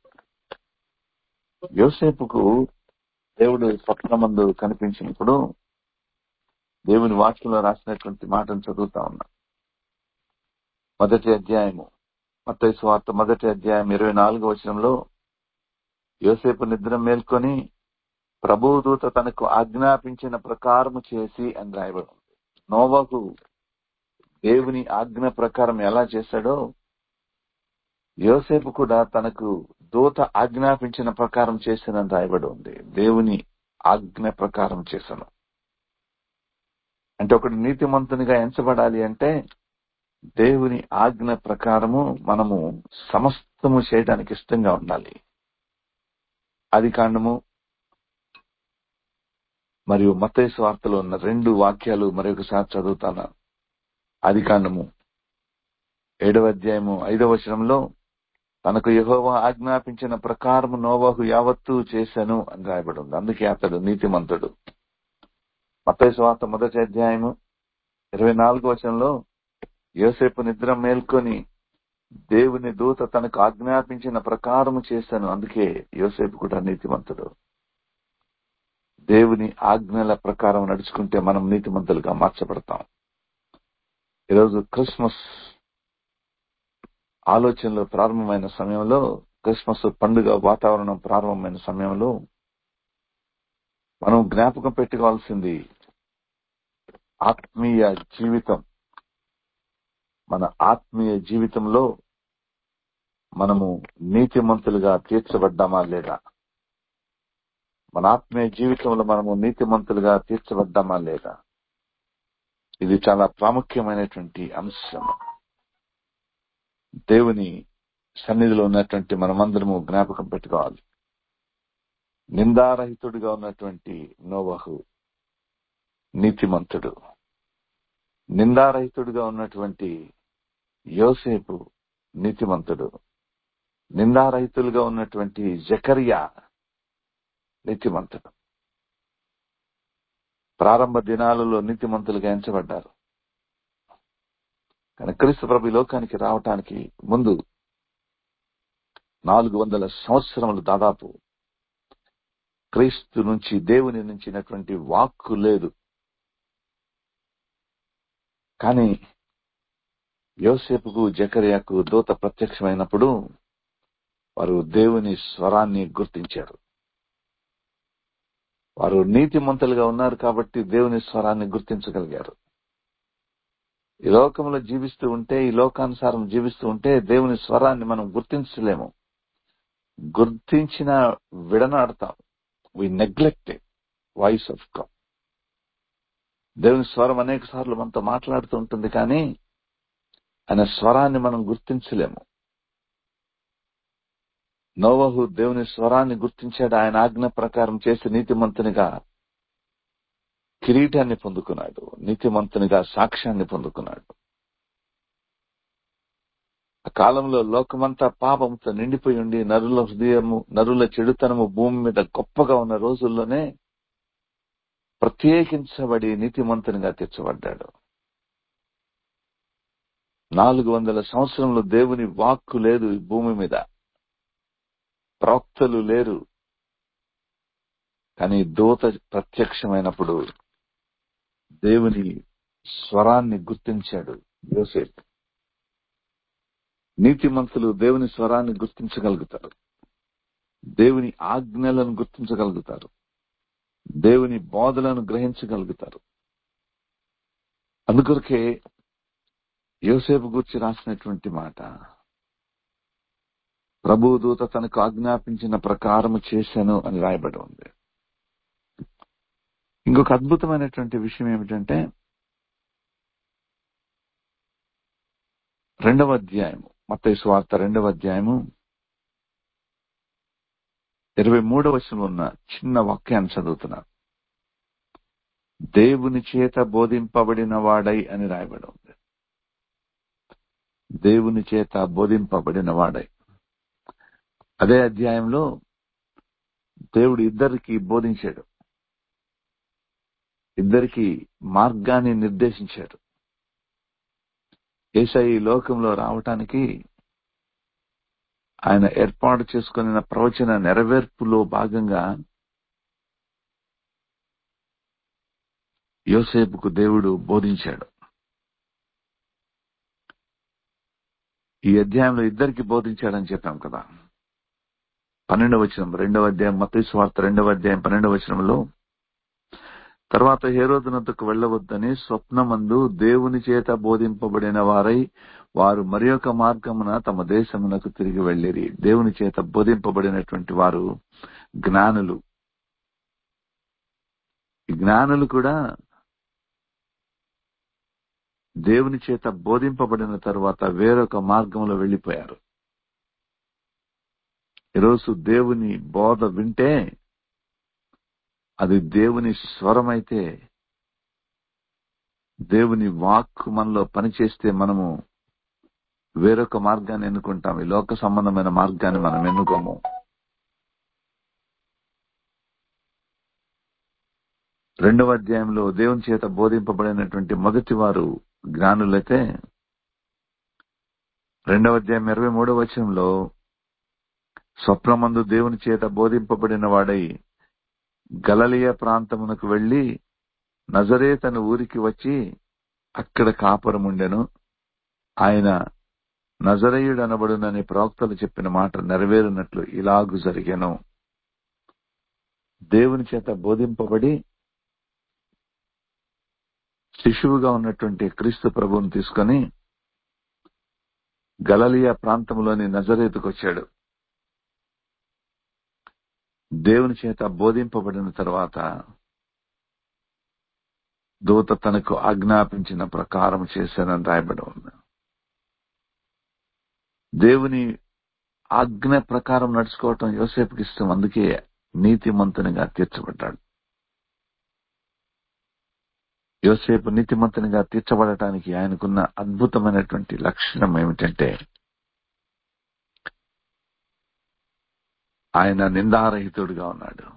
[SPEAKER 1] యోసేపుకు దేవుడు స్వప్నమందు కనిపించినప్పుడు దేవుని వాక్యంలో రాసినటువంటి మాటను చదువుతా ఉన్నా మొదటి అధ్యాయము మత్తయి స్వార్థ మొదటి అధ్యాయం ఇరవై నాలుగో వచనంలో యోసేపు నిద్ర మేల్కొని ప్రభుదూత తనకు ఆజ్ఞాపించిన ప్రకారము చేసి అని రాయబడి ఉంది నోవహు దేవుని ఆజ్ఞ ప్రకారం ఎలా చేశాడో యోసేపు కూడా తనకు దూత ఆజ్ఞాపించిన ప్రకారం చేసినని రాయబడి ఉంది దేవుని ఆజ్ఞ ప్రకారం చేశాను అంటే ఒకటి నీతిమంతునిగా ఎంచబడాలి అంటే దేవుని ఆజ్ఞ ప్రకారము మనము సమస్తము చేయడానికి ఇష్టంగా ఉండాలి అది కాండము మరియు మతేసు వార్తలో ఉన్న రెండు వాక్యాలు మరొకసారి చదువుతాను అది కాండము ఏడవ అధ్యాయము ఐదవ వచనంలో తనకు యహోవా ఆజ్ఞాపించిన ప్రకారము నోవాహు యావత్తు చేశాను అని రాయబడి ఉంది అందుకే అతడు నీతిమంతుడు మతేసు వార్త మొదటి అధ్యాయము ఇరవై నాలుగో వచనంలో యోసేపు నిద్ర మేల్కొని దేవుని దూత తనకు ఆజ్ఞాపించిన ప్రకారము చేశాను అందుకే యోసేపు కూడా నీతిమంతుడు దేవుని ఆజ్ఞల ప్రకారం నడుచుకుంటే మనం నీతిమంతులుగా మార్చబడతాం ఈరోజు క్రిస్మస్ ఆలోచనలు ప్రారంభమైన సమయంలో క్రిస్మస్ పండుగ వాతావరణం ప్రారంభమైన సమయంలో మనం జ్ఞాపకం పెట్టుకోవాల్సింది ఆత్మీయ జీవితం మన ఆత్మీయ జీవితంలో మనము నీతిమంతులుగా తీర్చబడ్డామా లేదా మన ఆత్మీయ జీవితంలో మనము నీతిమంతులుగా తీర్చబడ్డామా లేదా ఇది చాలా ప్రాముఖ్యమైనటువంటి అంశం దేవుని సన్నిధిలో ఉన్నటువంటి మనమందరము జ్ఞాపకం పెట్టుకోవాలి నిందారహితుడిగా ఉన్నటువంటి నోవహు నీతిమంతుడు నిందారహితుడిగా ఉన్నటువంటి యోసేపు నీతిమంతుడు నిందారహితులుగా ఉన్నటువంటి జకరియా నీతిమంతుడు ప్రారంభ దినాలలో నీతిమంతులుగా ఎంచబడ్డారు కానీ క్రీస్తు ప్రభు ఈ లోకానికి రావటానికి ముందు నాలుగు వందల సంవత్సరములు దాదాపు క్రీస్తు నుంచి దేవుని నుంచినటువంటి వాక్కు లేదు కానీ యోసేపుకు జకర్యాకు దూత ప్రత్యక్షమైనప్పుడు వారు దేవుని స్వరాన్ని గుర్తించారు వారు నీతిమంతులుగా ఉన్నారు కాబట్టి దేవుని స్వరాన్ని గుర్తించగలిగారు ఈ లోకంలో జీవిస్తూ ఉంటే ఈ లోకానుసారం జీవిస్తూ ఉంటే దేవుని స్వరాన్ని మనం గుర్తించలేము గుర్తించిన విడనాడతాం we neglect voice of God దేవుని స్వరం అనేక సార్లు మనతో మాట్లాడుతూ ఉంటుంది కానీ ఆయన స్వరాన్ని మనం గుర్తించలేము నోవహు దేవుని స్వరాన్ని గుర్తించాడు ఆయన ఆజ్ఞ ప్రకారం చేసి నీతిమంతునిగా కిరీటాన్ని పొందుకున్నాడు నీతిమంతునిగా సాక్ష్యాన్ని పొందుకున్నాడు ఆ కాలంలో లోకమంతా పాపంతో నిండిపోయి ఉండి నరుల హృదయము నరుల చెడుతనము భూమి మీద గొప్పగా ఉన్న రోజుల్లోనే ప్రత్యేకించబడి నీతిమంతునిగా తీర్చబడ్డాడు నాలుగు వందల సంవత్సరంలో దేవుని వాక్కు లేదు ఈ భూమి మీద ప్రవక్తలు లేరు కానీ దూత ప్రత్యక్షమైనప్పుడు దేవుని స్వరాన్ని గుర్తించాడు యోసేపు నీతిమంతులు దేవుని స్వరాన్ని గుర్తించగలుగుతారు దేవుని ఆజ్ఞలను గుర్తించగలుగుతారు దేవుని బోధలను గ్రహించగలుగుతారు అందుకొరకే యోసేపు గురించి రాసినటువంటి మాట ప్రభు దూత తనకు ఆజ్ఞాపించిన ప్రకారము చేశాను అని రాయబడి ఉంది ఇంకొక అద్భుతమైనటువంటి విషయం ఏమిటంటే రెండవ అధ్యాయము మత్తయి వార్త రెండవ అధ్యాయము ఇరవై మూడవ వచనంలో ఉన్న చిన్న వాక్యాన్ని చదువుతున్నాను దేవుని చేత బోధింపబడిన వాడై అని రాయబడి ఉంది దేవుని చేత బోధింపబడిన వాడై అదే అధ్యాయంలో దేవుడు ఇద్దరికి బోధించాడు ఇద్దరికి మార్గాన్ని నిర్దేశించాడు ఏసై ఈ లోకంలో రావటానికి ఆయన ఏర్పాటు చేసుకున్న ప్రవచన నెరవేర్పులో భాగంగా యోసేపుకు దేవుడు బోధించాడు ఈ అధ్యాయంలో ఇద్దరికి బోధించాడని చెప్పాం కదా పన్నెండవ వచనం రెండవ అధ్యాయం మత స్వార్థ రెండవ అధ్యాయం పన్నెండవ వచనంలో తర్వాత హేరోదునద్దకు వెళ్లవద్దని స్వప్నమందు దేవుని చేత బోధింపబడిన వారై వారు మరి ఒక మార్గమున తమ దేశమునకు తిరిగి వెళ్ళిరి దేవుని చేత బోధింపబడినటువంటి వారు జ్ఞానులు ఈ జ్ఞానులు కూడా దేవుని చేత బోధింపబడిన తర్వాత వేరొక మార్గంలో వెళ్లిపోయారు ఈరోజు దేవుని బోధ వింటే అది దేవుని స్వరమైతే దేవుని వాక్ మనలో పనిచేస్తే మనము వేరొక మార్గాన్ని ఎన్నుకుంటాం ఈ లోక సంబంధమైన మార్గాన్ని మనం ఎన్నుకోము రెండవ అధ్యాయంలో దేవుని చేత బోధింపబడినటువంటి మొదటి వారు జ్ఞానులైతే రెండవ అధ్యాయం ఇరవై మూడవ వచనంలో స్వప్నమందు దేవుని చేత బోధింపబడిన వాడై గలలియ ప్రాంతమునకు వెళ్లి నజరే తన ఊరికి వచ్చి అక్కడ కాపురముండెను ఆయన నజరేయుడు అనబడునని ప్రవక్తలు చెప్పిన మాట నెరవేరినట్లు ఇలాగు జరిగాను దేవుని చేత బోధింపబడి శిశువుగా ఉన్నటువంటి క్రీస్తు ప్రభువును తీసుకొని గలలియా ప్రాంతంలోని నజరేతుకు వచ్చాడు దేవుని చేత బోధింపబడిన తర్వాత దూత తనకు ఆజ్ఞాపించిన ప్రకారం చేశానని రాయబడి ఉంది దేవుని ఆజ్ఞ ప్రకారం నడుచుకోవటం యోసేపుకి ఇష్టం అందుకే నీతిమంతునిగా తీర్చబడ్డాడు యోసేపు నీతిమంతునిగా తీర్చబడటానికి ఆయనకున్న అద్భుతమైనటువంటి లక్షణం ఏమిటంటే ఆయన నిందారహితుడుగా ఉన్నాడు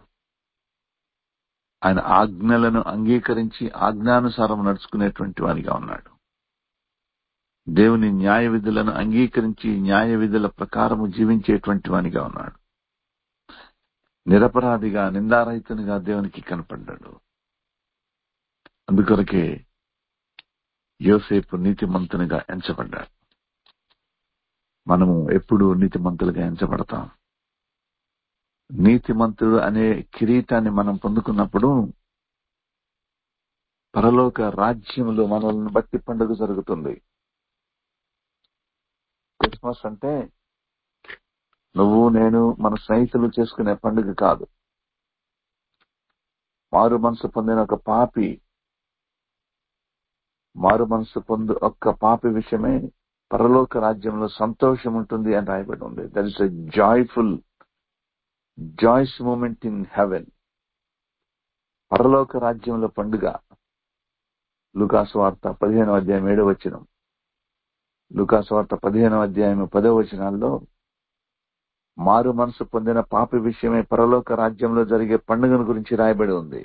[SPEAKER 1] ఆయన ఆజ్ఞలను అంగీకరించి ఆజ్ఞానుసారం నడుచుకునేటువంటి వానిగా ఉన్నాడు దేవుని న్యాయ విధులను అంగీకరించి న్యాయ విధుల ప్రకారము జీవించేటువంటి వానిగా ఉన్నాడు నిరపరాధిగా నిందారహితునిగా దేవునికి కనపడ్డాడు అందుకొరకే యోసేపు నీతిమంతునిగా ఎంచబడ్డాడు మనము ఎప్పుడు నీతిమంతులుగా ఎంచబడతాం నీతిమంతుడు అనే కిరీటాన్ని మనం పొందుకున్నప్పుడు పరలోక రాజ్యములో మనల్ని బట్టి పండుగ జరుగుతుంది క్రిస్మస్ అంటే నువ్వు నేను మన స్నేహితులు చేసుకునే పండుగ కాదు మారు మనసు పొందిన ఒక పాపి మారు మనసు పొందు ఒక్క పాపి విషయమే పరలోక రాజ్యంలో సంతోషం ఉంటుంది అని రాయబడి ఉంది that is a joyful joys moment in heaven పరలోక రాజ్యంలో పండుగ లుకాసు వార్త పదిహేనవ అధ్యాయం ఏడవ వచనం లుకాసు వార్త పదిహేనవ అధ్యాయం పదవ వచనాల్లో మారు మనసు పొందిన పాపి విషయమే పరలోక రాజ్యంలో జరిగే పండుగను గురించి రాయబడి ఉంది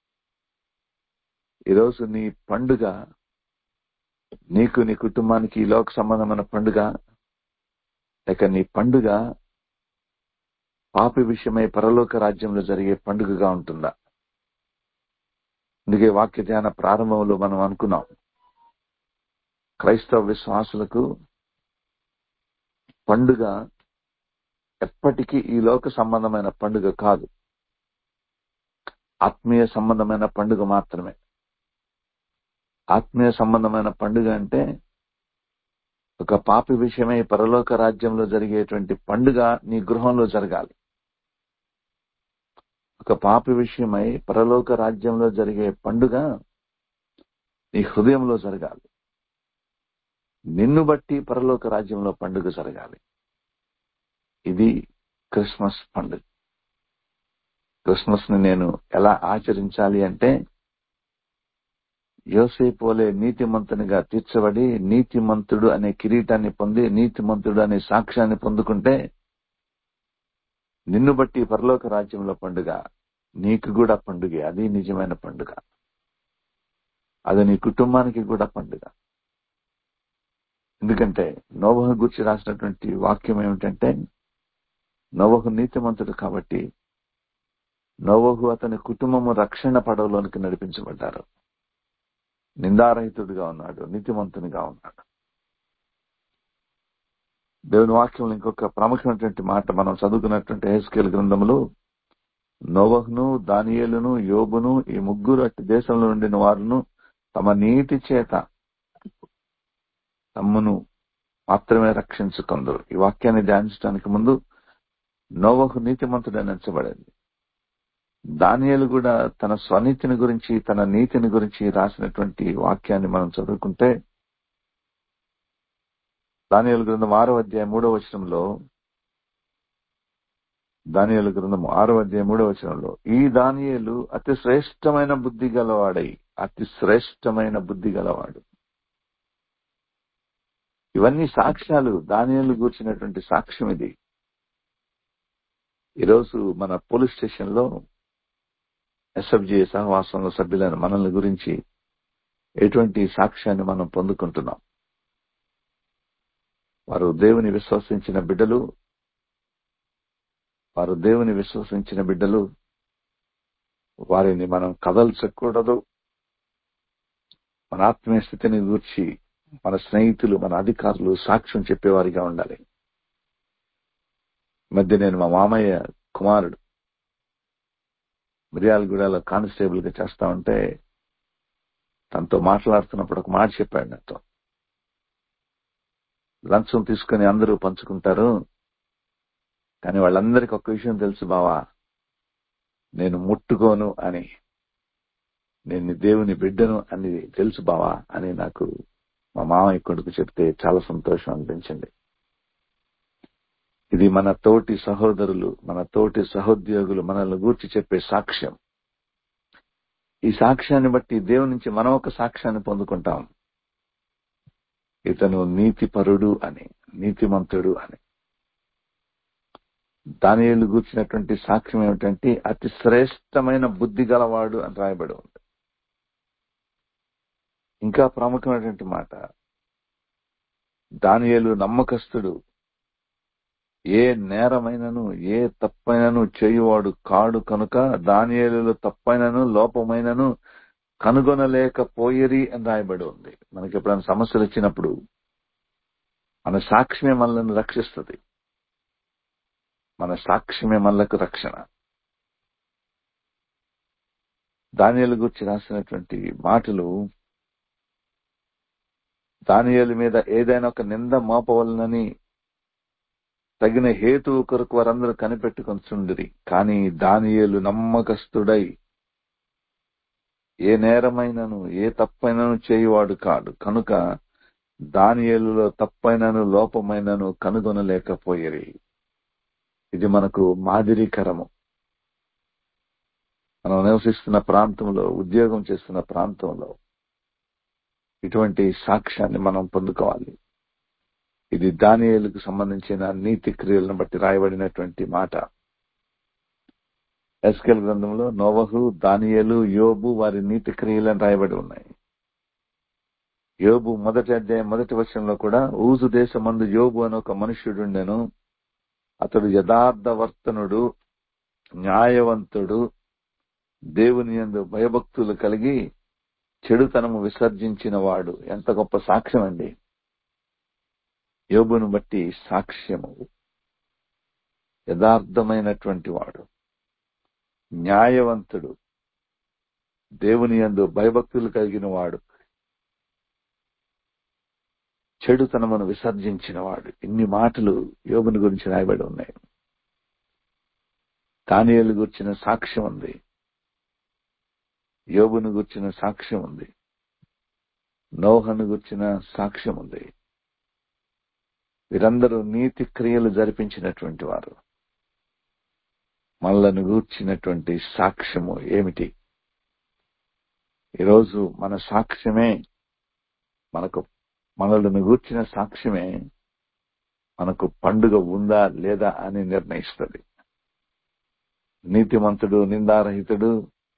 [SPEAKER 1] ఈరోజు నీ పండుగ నీకు నీ కుటుంబానికి ఈ లోక సంబంధమైన పండుగ లేక నీ పండుగ పాపి విషయమై పరలోక రాజ్యంలో జరిగే పండుగగా ఉంటుందా అందుకే వాక్య ధ్యాన ప్రారంభంలో మనం అనుకున్నాం క్రైస్తవ విశ్వాసులకు పండుగ ఎప్పటికీ ఈ లోక సంబంధమైన పండుగ కాదు ఆత్మీయ సంబంధమైన పండుగ మాత్రమే ఆత్మీయ సంబంధమైన పండుగ అంటే ఒక పాపి విషయమై పరలోక రాజ్యంలో జరిగేటువంటి పండుగ నీ గృహంలో జరగాలి ఒక పాపి విషయమై పరలోక రాజ్యంలో జరిగే పండుగ నీ హృదయంలో జరగాలి నిన్ను బట్టి పరలోక రాజ్యంలో పండుగ జరగాలి ఇది క్రిస్మస్ పండుగ క్రిస్మస్ ని నేను ఎలా ఆచరించాలి అంటే యోసేపోలే నీతిమంతునిగా తీర్చబడి నీతిమంతుడు అనే కిరీటాన్ని పొంది నీతిమంతుడు అనే సాక్ష్యాన్ని పొందుకుంటే నిన్ను బట్టి పరలోక రాజ్యంలో పండుగ నీకు కూడా పండుగే అది నిజమైన పండుగ అది నీ కుటుంబానికి కూడా పండుగ ఎందుకంటే నోవహు గురించి రాసినటువంటి వాక్యం ఏమిటంటే నోవహు నీతిమంతుడు కాబట్టి నోవహు అతని కుటుంబము రక్షణ పడవలోనికి నడిపించబడ్డారు నిందారహితుడిగా ఉన్నాడు నీతిమంతునిగా ఉన్నాడు దేవుని వాక్యంలో ఇంకొక ప్రాముఖ్యమైనటువంటి మాట మనం చదువుకున్నటువంటి హెస్కేల్ గ్రంథములు నోవహును దానియేలును యోబును ఈ ముగ్గురు అట్టి దేశంలో ఉండిన వారును తమ నీతి చేత తమ్మును మాత్రమే రక్షించుకుందరు ఈ వాక్యాన్ని ధ్యానించడానికి ముందు నోవహు నీతిమంతుడని ఎంచబడింది దానియేలు కూడా తన స్వనీతిని గురించి తన నీతిని గురించి రాసినటువంటి వాక్యాన్ని మనం చదువుకుంటే దానియేలు గ్రంథం ఆరో అధ్యాయం మూడో వచనంలో దానియేలు గ్రంథం ఆరో అధ్యాయం మూడో వచనంలో ఈ దానియేలు అతి శ్రేష్టమైన బుద్ధి గలవాడై అతి శ్రేష్టమైన బుద్ధి గలవాడు ఇవన్నీ సాక్ష్యాలు దానియేలు కూర్చున్నటువంటి సాక్ష్యం ఇది ఈరోజు మన పోలీస్ స్టేషన్ లో ఎస్ఎఫ్జి సహవాసంలో సభ్యులైన మనల్ని గురించి ఎటువంటి సాక్ష్యాన్ని మనం పొందుకుంటున్నాం వారు దేవుని విశ్వసించిన బిడ్డలు వారు దేవుని విశ్వసించిన బిడ్డలు వారిని మనం కదల్చకూడదు మన ఆత్మీయ స్థితిని గూర్చి మన స్నేహితులు మన అధికారులు సాక్ష్యం చెప్పేవారిగా ఉండాలి మధ్య నేను మా మామయ్య కుమారుడు మిర్యాలగూడలో కానిస్టేబుల్ గా చేస్తా ఉంటే తనతో మాట్లాడుతున్నప్పుడు ఒక మాట చెప్పాడు నాతో లంచం తీసుకుని అందరూ పంచుకుంటారు కానీ వాళ్ళందరికీ ఒక విషయం తెలుసు బావా నేను ముట్టుకోను అని నేను దేవుని బిడ్డను అని తెలుసు బావా అని నాకు మా మామయ్య కొడుకు చెప్తే చాలా సంతోషం అనిపించింది ఇది మన తోటి సహోదరులు మన తోటి సహోద్యోగులు మనల్ని గూర్చి చెప్పే సాక్ష్యం ఈ సాక్ష్యాన్ని బట్టి దేవుని నుంచి మనం ఒక సాక్ష్యాన్ని పొందుకుంటాం ఇతను నీతిపరుడు అని నీతిమంతుడు అని దానియేలు గూర్చినటువంటి సాక్ష్యం ఏమిటంటే అతి శ్రేష్టమైన బుద్ధి గలవాడు అని రాయబడి ఉంది ఇంకా ప్రాముఖ్యమైనటువంటి మాట దానియేలు నమ్మకస్తుడు ఏ నేరమైనను ఏ తప్పైనను చేయువాడు కాడు కనుక దానియేలులో తప్పైనను లోపమైనను కనుగొనలేకపోయిరి అని రాయబడి ఉంది మనకి ఎప్పుడైనా సమస్యలు వచ్చినప్పుడు మన సాక్ష్యమే మనల్ని రక్షిస్తుంది మన సాక్ష్యమే మనలకు రక్షణ దానియేలు గురించి రాసినటువంటి మాటలు దానియేలు మీద ఏదైనా ఒక నింద మోపవలనని తగిన హేతువు కొరకు వారందరూ కనిపెట్టుకొంచుండిరి కానీ దానియేలు నమ్మకస్తుడై ఏ నేరమైనను ఏ తప్పైనను చేయువాడు కాడు కనుక దానియేలులో తప్పైనను లోపమైనను కనుగొనలేకపోయేరి ఇది మనకు మాదిరికరము మనం నివసిస్తున్న ప్రాంతంలో ఉద్యోగం చేస్తున్న ప్రాంతంలో ఇటువంటి సాక్ష్యాన్ని మనం పొందుకోవాలి ఇది దానియేలుకు సంబంధించిన నీతి క్రియలను బట్టి రాయబడినటువంటి మాట ఎస్కెల్ గ్రంథంలో నోవహు దానియేలు యోబు వారి నీతి క్రియలను రాయబడి ఉన్నాయి యోబు మొదటి అధ్యాయం మొదటి వర్షంలో కూడా ఊజు దేశమందు యోబు అని ఒక మనుష్యుడుండెను అతడు యథార్థవర్తనుడు న్యాయవంతుడు దేవుని యందు భయభక్తులు కలిగి చెడుతనము విసర్జించిన వాడు ఎంత గొప్ప సాక్ష్యం అండి యోబును బట్టి సాక్ష్యము యథార్థమైనటువంటి వాడు న్యాయవంతుడు దేవుని యందు భయభక్తులు కలిగిన వాడు చెడుతనమును విసర్జించిన వాడు ఇన్ని మాటలు యోగుని గురించి రాయబడి ఉన్నాయి దానియేలు గుర్చిన సాక్ష్యం ఉంది యోబును గుర్చిన సాక్ష్యం ఉంది నోహను గుర్చిన సాక్ష్యం ఉంది వీరందరూ నీతి క్రియలు జరిపించినటువంటి వారు మనలను గూర్చినటువంటి సాక్ష్యము ఏమిటి ఈరోజు మన సాక్ష్యమే మనకు మనలను గూర్చిన సాక్ష్యమే మనకు పండుగ ఉందా లేదా అని నిర్ణయిస్తుంది నీతిమంతుడు నిందారహితుడు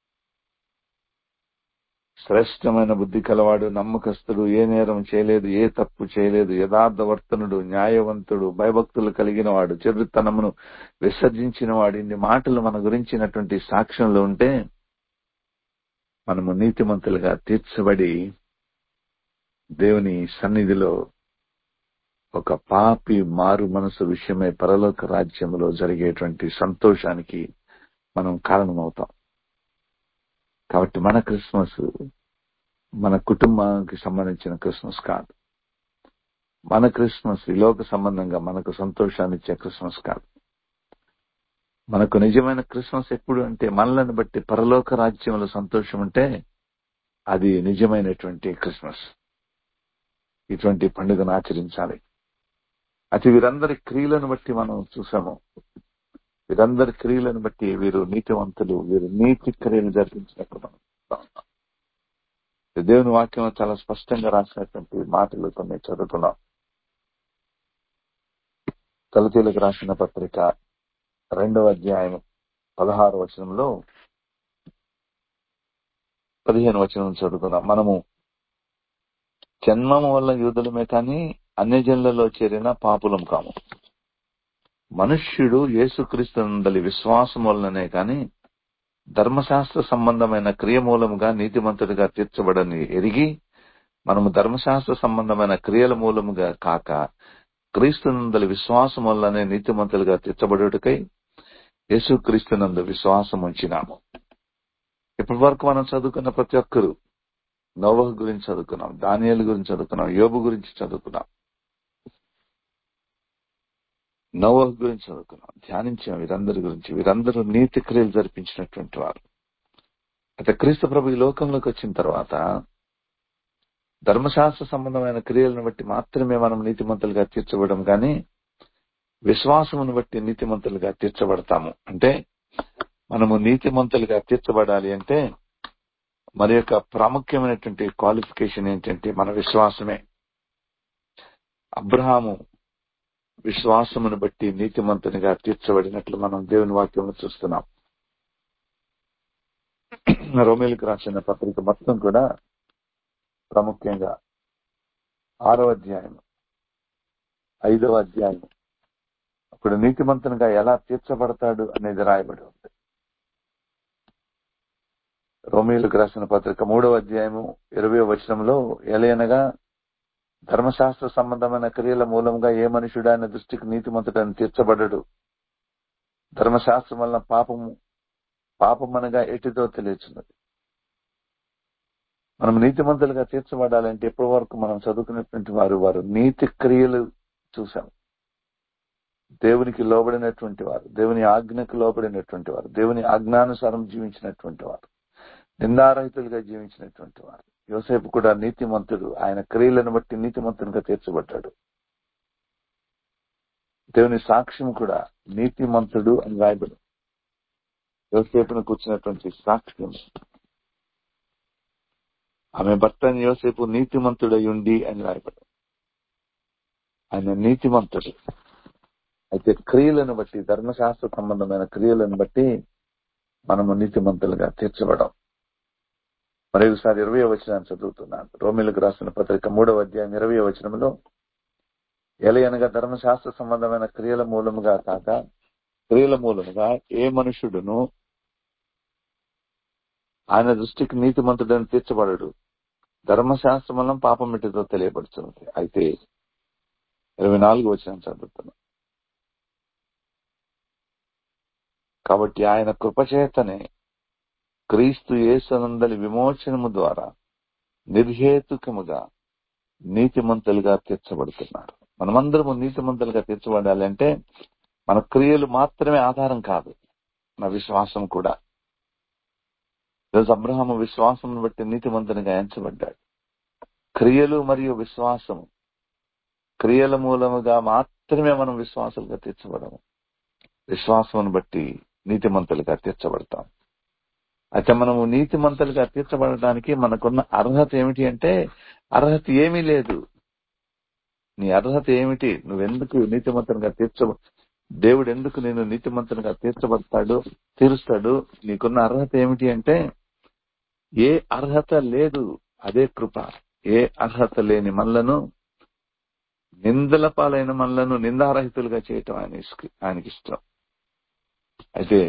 [SPEAKER 1] శ్రేష్టమైన బుద్ధి కలవాడు నమ్మకస్తుడు ఏ నేరం చేయలేదు ఏ తప్పు చేయలేదు యథార్థవర్తనుడు న్యాయవంతుడు భయభక్తులు కలిగిన వాడు చెడుతనమును విసర్జించిన వాడు ఇన్ని మాటలు మన గురించినటువంటి సాక్ష్యంలో ఉంటే మనము నీతిమంతులుగా తీర్చబడి దేవుని సన్నిధిలో ఒక పాపి మారు మనసు విషయమై పరలోక రాజ్యంలో జరిగేటువంటి సంతోషానికి మనం కారణమవుతాం కాబట్టి మన క్రిస్మస్ మన కుటుంబానికి సంబంధించిన క్రిస్మస్ కాదు మన క్రిస్మస్ ఈ లోక సంబంధంగా మనకు సంతోషాన్ని ఇచ్చే క్రిస్మస్ కాదు మనకు నిజమైన క్రిస్మస్ ఎప్పుడు అంటే మనలను బట్టి పరలోక రాజ్యంలో సంతోషం ఉంటే అది నిజమైనటువంటి క్రిస్మస్ ఇటువంటి పండుగను ఆచరించాలి అది వీరందరి క్రియలను బట్టి మనం చూసాము వీరందరి క్రియలను బట్టి వీరు నీతివంతులు వీరు నీతి క్రియలు జరిపించినట్టు మనం చూస్తాం. దేవుని వాక్యం చాలా స్పష్టంగా రాసినటువంటి మాటలు కొన్ని చదువుతున్నాం తలతీలకు రాసిన పత్రిక రెండవ అధ్యాయం పదహారు వచనంలో పదిహేను వచనం చదువుకున్నాం మనము జన్మము వల్ల యూదులమే కానీ అన్యజనులలో చేరిన పాపులం కాము మనుష్యుడు యేసుక్రీస్తు నందలి విశ్వాసం వలననే కాని ధర్మశాస్త్ర సంబంధమైన క్రియ మూలముగా నీతిమంతుడిగా తీర్చబడని ఎరిగి మనము ధర్మశాస్త్ర సంబంధమైన క్రియల మూలముగా కాక క్రీస్తు నందలి విశ్వాసం వల్లనే నీతిమంతులుగా తీర్చబడుటకై యేసుక్రీస్తు నందు విశ్వాసం ఉంచినాము ఇప్పటి వరకు మనం చదువుకున్న ప్రతి ఒక్కరు నోవహ్ గురించి చదువుకున్నాం దానియాల గురించి చదువుకున్నాం యోబు గురించి చదువుకున్నాం నోవహ్ గురించి చదువుకున్నాం ధ్యానించాం వీరందరి గురించి వీరందరూ నీతి క్రియలు జరిపించినటువంటి వారు అయితే క్రీస్తు ప్రభు ఈ లోకంలోకి వచ్చిన తర్వాత ధర్మశాస్త్ర సంబంధమైన క్రియలను బట్టి మాత్రమే మనం నీతిమంతులుగా తీర్చబడం కానీ విశ్వాసమును బట్టి నీతిమంతులుగా తీర్చబడతాము అంటే మనము నీతిమంతులుగా తీర్చబడాలి అంటే మరి యొక్క ప్రాముఖ్యమైనటువంటి క్వాలిఫికేషన్ ఏంటంటే మన విశ్వాసమే అబ్రహాము విశ్వాసమును బట్టి నీతిమంతునిగా తీర్చబడినట్లు మనం దేవుని వాక్యంలో చూస్తున్నాం రోమిలకు రాసిన పత్రిక మొత్తం కూడా ప్రాముఖ్యంగా ఆరో అధ్యాయం ఐదవ అధ్యాయం అప్పుడు నీతిమంతునిగా ఎలా తీర్చబడతాడు అనేది రాయబడి ఉంది రోమిలకు రాసిన పత్రిక మూడవ అధ్యాయము ఇరవై వచనంలో ఎలయనగా ధర్మశాస్త్ర సంబంధమైన క్రియల మూలంగా ఏ మనుషుడు ఆయన దృష్టికి నీతిమంతుడని తీర్చబడడు ధర్మశాస్త్రం వలన పాపము పాపమనగా ఎటితో తెలియచున్నది మనం నీతిమంతులుగా తీర్చబడాలంటే ఎప్పటి వరకు మనం చదువుకున్నటువంటి వారు వారు నీతి క్రియలు చూసాం దేవునికి లోబడినటువంటి వారు దేవుని ఆజ్ఞకు లోబడినటువంటి వారు దేవుని ఆజ్ఞానుసారం జీవించినటువంటి వారు నిందారహితులుగా జీవించినటువంటి వారు యోసేపు కూడా నీతిమంతుడు ఆయన క్రియలను బట్టి నీతిమంతునిగా తీర్చబడ్డాడు దేవుని సాక్ష్యం కూడా నీతిమంతుడు అని రాయబడు యోసేపును కూర్చున్నటువంటి సాక్ష్యం ఆమె భర్త యోసేపు నీతిమంతుడై ఉండి అని రాయబడు ఆయన నీతిమంతుడు అయితే క్రియలను బట్టి ధర్మశాస్త్ర సంబంధమైన క్రియలను బట్టి మనము నీతిమంతులుగా తీర్చబడం మరొకసారి ఇరవై వచనాన్ని చదువుతున్నాను రోమిలకు రాసిన పత్రిక మూడవ అధ్యాయం ఇరవై వచనంలో ఎలయనగా ధర్మశాస్త్ర సంబంధమైన క్రియల మూలముగా కాక క్రియల మూలముగా ఏ మనుషుడును ఆయన దృష్టికి నీతిమంతుడని తీర్చబడడు ధర్మశాస్త్రం వలన పాపం ఎటుతో తెలియబడుతున్నది అయితే ఇరవై నాలుగు వచ్చిన చదువుతున్నాం కాబట్టి ఆయన కృపచేతనే క్రీస్తు యేసునందలి విమోచనము ద్వారా నిర్హేతుకముగా నీతిమంతులుగా తీర్చబడుతున్నారు మనమందరము నీతిమంతులుగా తీర్చబడాలి అంటే మన క్రియలు మాత్రమే ఆధారం కాదు మన విశ్వాసం కూడా ఈరోజు అబ్రహాము విశ్వాసం బట్టి నీతిమంతునిగా ఎంచబడ్డాడు క్రియలు మరియు విశ్వాసము క్రియల మూలముగా మాత్రమే మనం విశ్వాసాలుగా తీర్చబడము విశ్వాసమును బట్టి నీతిమంతులుగా తీర్చబడతాం అయితే మనము నీతిమంతులుగా తీర్చబడడానికి మనకున్న అర్హత ఏమిటి అంటే అర్హత ఏమీ లేదు నీ అర్హత ఏమిటి నువ్వెందుకు నీతిమంతునిగా తీర్చ దేవుడు ఎందుకు నేను నీతిమంతునిగా తీర్చబడతాడు తీరుస్తాడు నీకున్న అర్హత ఏమిటి అంటే ఏ అర్హత లేదు అదే కృప ఏ అర్హత లేని మనలను నిందల పాలైన మనలను నిందారహితులుగా చేయటం ఆయన ఇష్ట- ఆయనకి ఇష్టం అయితే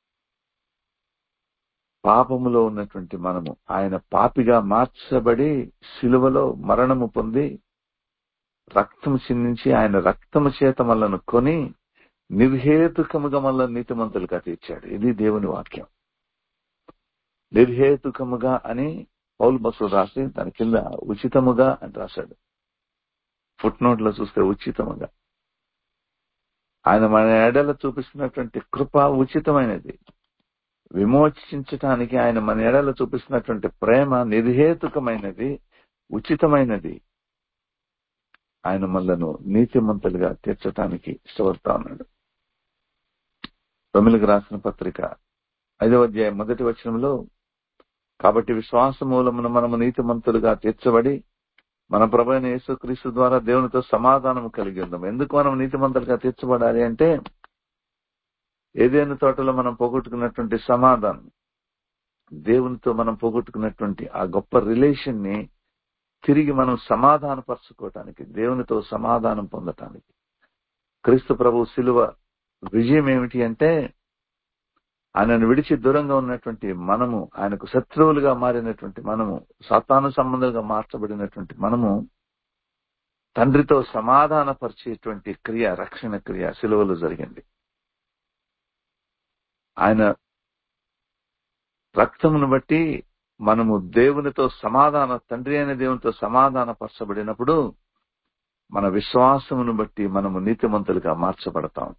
[SPEAKER 1] పాపములో ఉన్నటువంటి మనము ఆయన పాపిగా మార్చబడి సిలువలో మరణము పొంది రక్తము చిందించి ఆయన రక్తము చేత మనలను కొని నిర్హేతుకముగా మనల్ని నీతిమంతులుగా తీర్చాడు ఇది దేవుని వాక్యం నిర్హేతుకముగా అని పౌల్ బస్సు రాసి దాని కింద ఉచితముగా అని రాశాడు ఫుట్ నోట్ లో చూస్తే ఉచితముగా ఆయన మన ఎడల చూపిస్తున్నటువంటి కృప ఉచితమైనది విమోచించటానికి ఆయన మన ఎడల చూపిస్తున్నటువంటి ప్రేమ నిర్హేతుకమైనది ఉచితమైనది ఆయన మనలను నీతిమంతులుగా తీర్చటానికి ఇష్టపడతా ఉన్నాడు రొమిలకు రాసిన పత్రిక ఐదవ అధ్యాయం మొదటి వచనంలో కాబట్టి విశ్వాస మూలమున మనము నీతిమంతులుగా తీర్చబడి మన ప్రభు అయిన యేసుక్రీస్తు ద్వారా దేవునితో సమాధానం కలిగి ఉందాం ఎందుకు మనం నీతిమంతులుగా తీర్చబడాలి అంటే ఏదైనా తోటలో మనం పోగొట్టుకున్నటువంటి సమాధానం దేవునితో మనం పోగొట్టుకున్నటువంటి ఆ గొప్ప రిలేషన్ ని తిరిగి మనం సమాధానపరచుకోవటానికి దేవునితో సమాధానం పొందటానికి క్రీస్తు ప్రభు శిలువ విజయం ఏమిటి అంటే ఆయనను విడిచి దూరంగా ఉన్నటువంటి మనము ఆయనకు శత్రువులుగా మారినటువంటి మనము సాతాను సంబంధంగా మార్చబడినటువంటి మనము తండ్రితో సమాధానపరిచేటువంటి క్రియ రక్షణ క్రియ శిలువలో జరిగింది ఆయన రక్తమును బట్టి మనము దేవునితో సమాధాన తండ్రి అయిన దేవునితో సమాధాన పరచబడినప్పుడు మన విశ్వాసమును బట్టి మనము నీతిమంతులుగా మార్చబడతాం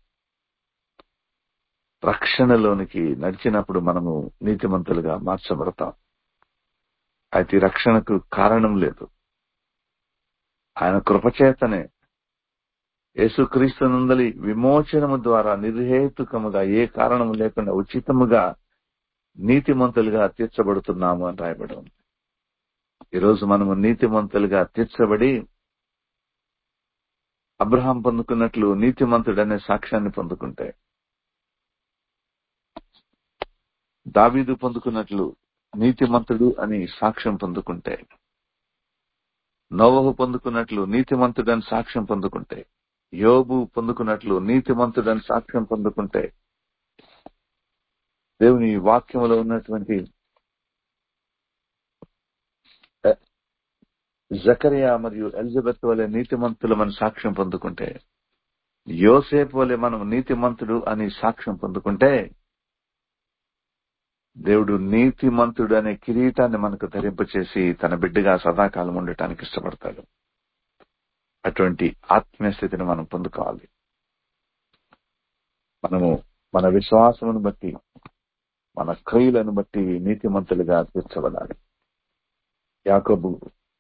[SPEAKER 1] రక్షణలోనికి నడిచినప్పుడు మనము నీతిమంతులుగా మార్చబడతాం అయితే ఈ రక్షణకు కారణం లేదు ఆయన కృపచేతనే యేసుక్రీస్తు నందలి విమోచనము ద్వారా నిర్హేతుకముగా ఏ కారణము లేకుండా ఉచితముగా నీతిమంతులుగా తీర్చబడుతున్నాము అని రాయబడి ఉంది ఈరోజు మనము నీతిమంతులుగా తీర్చబడి అబ్రహాం పొందుకున్నట్లు నీతిమంతుడు అనే సాక్ష్యాన్ని పొందుకుంటే దావీదు పొందుకున్నట్లు నీతిమంతుడు అని సాక్ష్యం పొందుకుంటే నోవహు పొందుకున్నట్లు నీతిమంతుడని సాక్ష్యం పొందుకుంటే యోబు పొందుకున్నట్లు నీతిమంతుడని సాక్ష్యం పొందుకుంటే దేవుని వాక్యంలో ఉన్నటువంటి ఎ- జకరియా మరియు ఎలిజబెత్ వలె నీతిమంతులు మన సాక్ష్యం పొందుకుంటే యోసేపు వలె మనం నీతిమంతుడు అని సాక్ష్యం పొందుకుంటే దేవుడు నీతిమంతుడు అనే కిరీటాన్ని మనకు ధరింపచేసి తన బిడ్డగా సదాకాలం ఉండటానికి ఇష్టపడతాడు అటువంటి ఆత్మీయ స్థితిని మనం పొందుకోవాలి మనము మన విశ్వాసమును బట్టి మన క్రియలను బట్టి నీతిమంతులుగా తీర్చబడాలి యాకోబు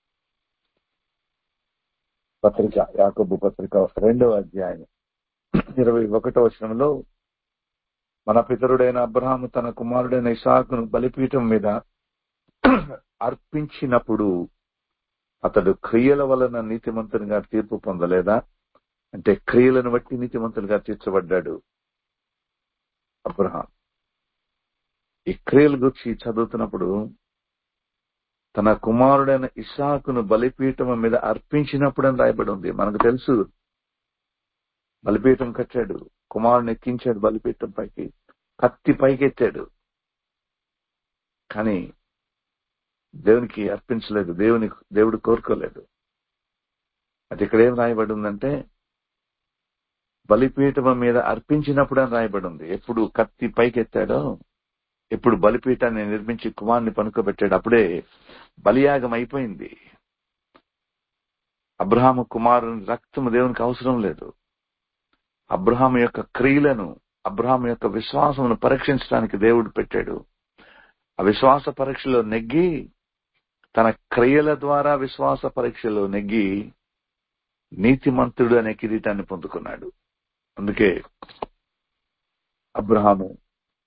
[SPEAKER 1] పత్రిక యాకోబు పత్రిక రెండవ అధ్యాయం ఇరవై ఒకటో వచనంలో మన పితరుడైన అబ్రహాము తన కుమారుడైన ఇసాకును బలిపీఠం మీద అర్పించినప్పుడు అతడు క్రియల వలన నీతిమంతునిగా తీర్పు పొందలేదా అంటే క్రియలను బట్టి నీతిమంతులుగా తీర్చబడ్డాడు అబ్రహాం ఈ క్రియల గురించి చదువుతున్నప్పుడు తన కుమారుడైన ఇసాకును బలిపీఠం మీద అర్పించినప్పుడు అని రాయబడి ఉంది మనకు తెలుసు బలిపీఠం కట్టాడు కుమారుని ఎక్కించాడు బలిపీఠం పైకి కత్తి పైకి ఎత్తాడు కానీ దేవునికి అర్పించలేదు దేవుని దేవుడు కోరుకోలేదు అది ఇక్కడ ఏం రాయబడి ఉందంటే బలిపీఠం మీద అర్పించినప్పుడు అని రాయబడి ఉంది ఎప్పుడు కత్తి పైకి ఎత్తాడో ఎప్పుడు బలిపీఠాన్ని నిర్మించి కుమారుని పనుకోబెట్టాడు అప్పుడే బలియాగం అయిపోయింది అబ్రహాము కుమారుని రక్తము దేవునికి అవసరం లేదు అబ్రహాము యొక్క క్రియలను అబ్రహాము యొక్క విశ్వాసమును పరీక్షించడానికి దేవుడు పెట్టాడు ఆ విశ్వాస పరీక్షలో నెగ్గి తన క్రియల ద్వారా విశ్వాస పరీక్షలో నెగ్గి నీతిమంతుడు అనే కిరీటాన్ని పొందుకున్నాడు అందుకే అబ్రహాము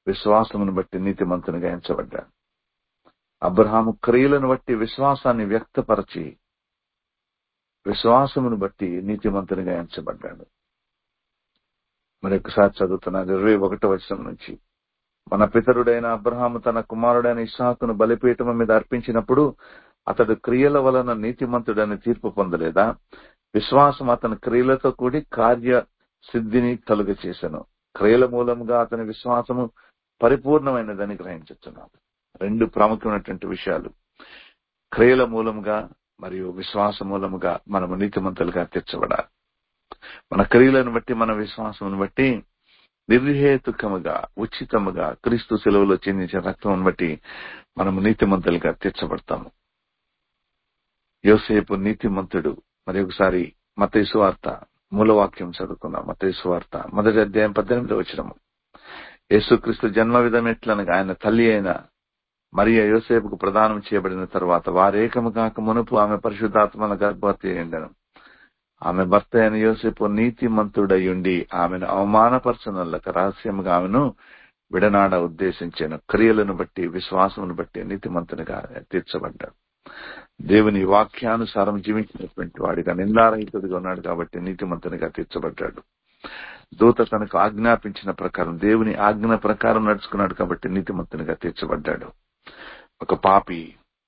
[SPEAKER 1] విశ్వాసమును బట్టి నీతిమంతునిగా ఎంచబడ్డాడు అబ్రహాము క్రియలను బట్టి విశ్వాసాన్ని వ్యక్తపరచి విశ్వాసమును బట్టి నీతిమంతునిగా ఎంచబడ్డాడు మరొకసారి చదువుతున్నాను ఇరవై ఒకటో వచనం నుంచి మన పితరుడైన అబ్రహాము తన కుమారుడైన ఇస్సాకును బలిపీఠం మీద అర్పించినప్పుడు అతడు క్రియల వలన నీతిమంతుడని తీర్పు పొందలేదా విశ్వాసం అతని క్రియలతో కూడి కార్య సిద్ధిని కలుగ చేశాను క్రియల మూలంగా అతని విశ్వాసము పరిపూర్ణమైనదని గ్రహించుతున్నాం రెండు ప్రాముఖ్యమైనటువంటి విషయాలు క్రియల మూలముగా మరియు విశ్వాస మూలముగా మనము నీతిమంతులుగా తీర్చబడాలి మన క్రియలను బట్టి మన విశ్వాసమును బట్టి నిర్హేతుకముగా ఉచితముగా క్రీస్తు సెలవులో చెందించిన రక్తమును బట్టి మనము నీతిమంతులుగా తీర్చబడతాము యోసేపు నీతిమంతుడు మరి ఒకసారి మతేసు వార్త మూలవాక్యం చదువుకుందాం మతేసు వార్త మొదటి అధ్యాయం పద్దెనిమిది వచ్చినము యేసుక్రీస్తు జన్మ విధం ఎట్లనగా ఆయన తల్లి అయిన మరియ యోసేపుకు ప్రదానం చేయబడిన తర్వాత వారేకము కాక మునుపు ఆమె పరిశుద్ధాత్మల గర్భవతి అయిండను ఆమె భర్త అయిన యోసేపు నీతిమంతుడయుండి ఆమెను అవమానపరచనులకు రహస్యముగా ఆమెను విడనాడ ఉద్దేశించాను క్రియలను బట్టి విశ్వాసమును బట్టి నీతిమంతునిగా తీర్చబడ్డాడు దేవుని వాక్యానుసారం జీవించినటువంటి వాడిగా నిందారహితుడిగా ఉన్నాడు కాబట్టి నీతిమంతునిగా తీర్చబడ్డాడు దూత తనకు ఆజ్ఞాపించిన ప్రకారం దేవుని ఆజ్ఞ ప్రకారం నడుచుకున్నాడు కాబట్టి నీతిమంతునిగా తీర్చబడ్డాడు ఒక పాపి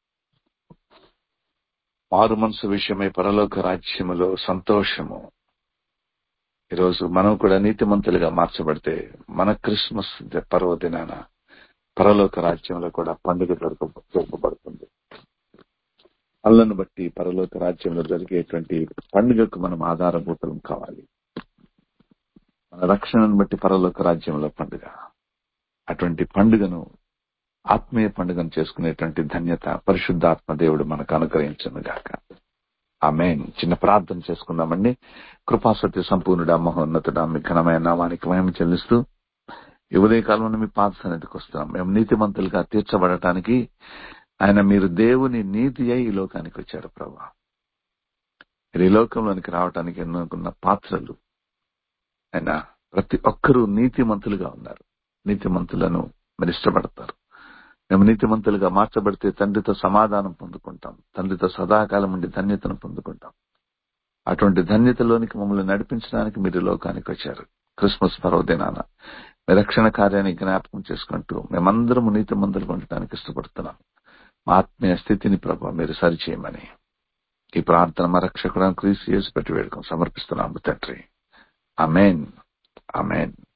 [SPEAKER 1] మారు మనసు విషయమై పరలోక రాజ్యములో సంతోషము ఈరోజు మనం కూడా నీతిమంతులుగా మార్చబడితే మన క్రిస్మస్ పర్వదినాన పరలోక రాజ్యంలో కూడా పండుగ జరపబడుతుంది అల్లను బట్టి పరలోక రాజ్యంలో జరిగేటువంటి పండుగకు మనం ఆధారభూతం కావాలి మన రక్షణను బట్టి పరలోక రాజ్యంలో పండుగ అటువంటి పండుగను ఆత్మీయ పండుగను చేసుకునేటువంటి ధన్యత పరిశుద్ధాత్మ దేవుడు మనకు అనుగ్రహించను గాక ఆ మెయిన్ చిన్న ప్రార్థన చేసుకుందామండి కృపాసత్య సంపూర్ణుడా మహోన్నతుడా మీ ఘనమైన నామానికి మహిమ చెల్లిస్తూ ఈ ఉదయకాలంలో మీ పాద సన్నిధికి వస్తున్నాం మేము నీతిమంతులుగా తీర్చబడటానికి ఆయన మీరు దేవుని నీతి అయి ఈ లోకానికి వచ్చారు ప్రభా మీరు ఈ లోకంలోనికి రావటానికి ఎన్నుకున్న పాత్రలు ఆయన ప్రతి ఒక్కరూ నీతిమంతులుగా ఉన్నారు నీతిమంతులను మీరు ఇష్టపడతారు మేము నీతిమంతులుగా మార్చబడితే తండ్రితో సమాధానం పొందుకుంటాం తండ్రితో సదాకాలం ఉండి ధన్యతను పొందుకుంటాం అటువంటి ధన్యతలోనికి మమ్మల్ని నడిపించడానికి మీరు లోకానికి వచ్చారు క్రిస్మస్ పర్వదినాన మీ రక్షణ కార్యాన్ని జ్ఞాపకం చేసుకుంటూ మేమందరం నీతిమంతులుగా ఉండటానికి ఇష్టపడుతున్నాం మా ఆత్మీయ స్థితిని ప్రభావ మీరు సరిచేయమని ఈ ప్రార్థన మా రక్షకుడు క్రీస్తు చేసి పెట్టి వేడుకం సమర్పిస్తున్నాము తండ్రి అమేన్ అమేన్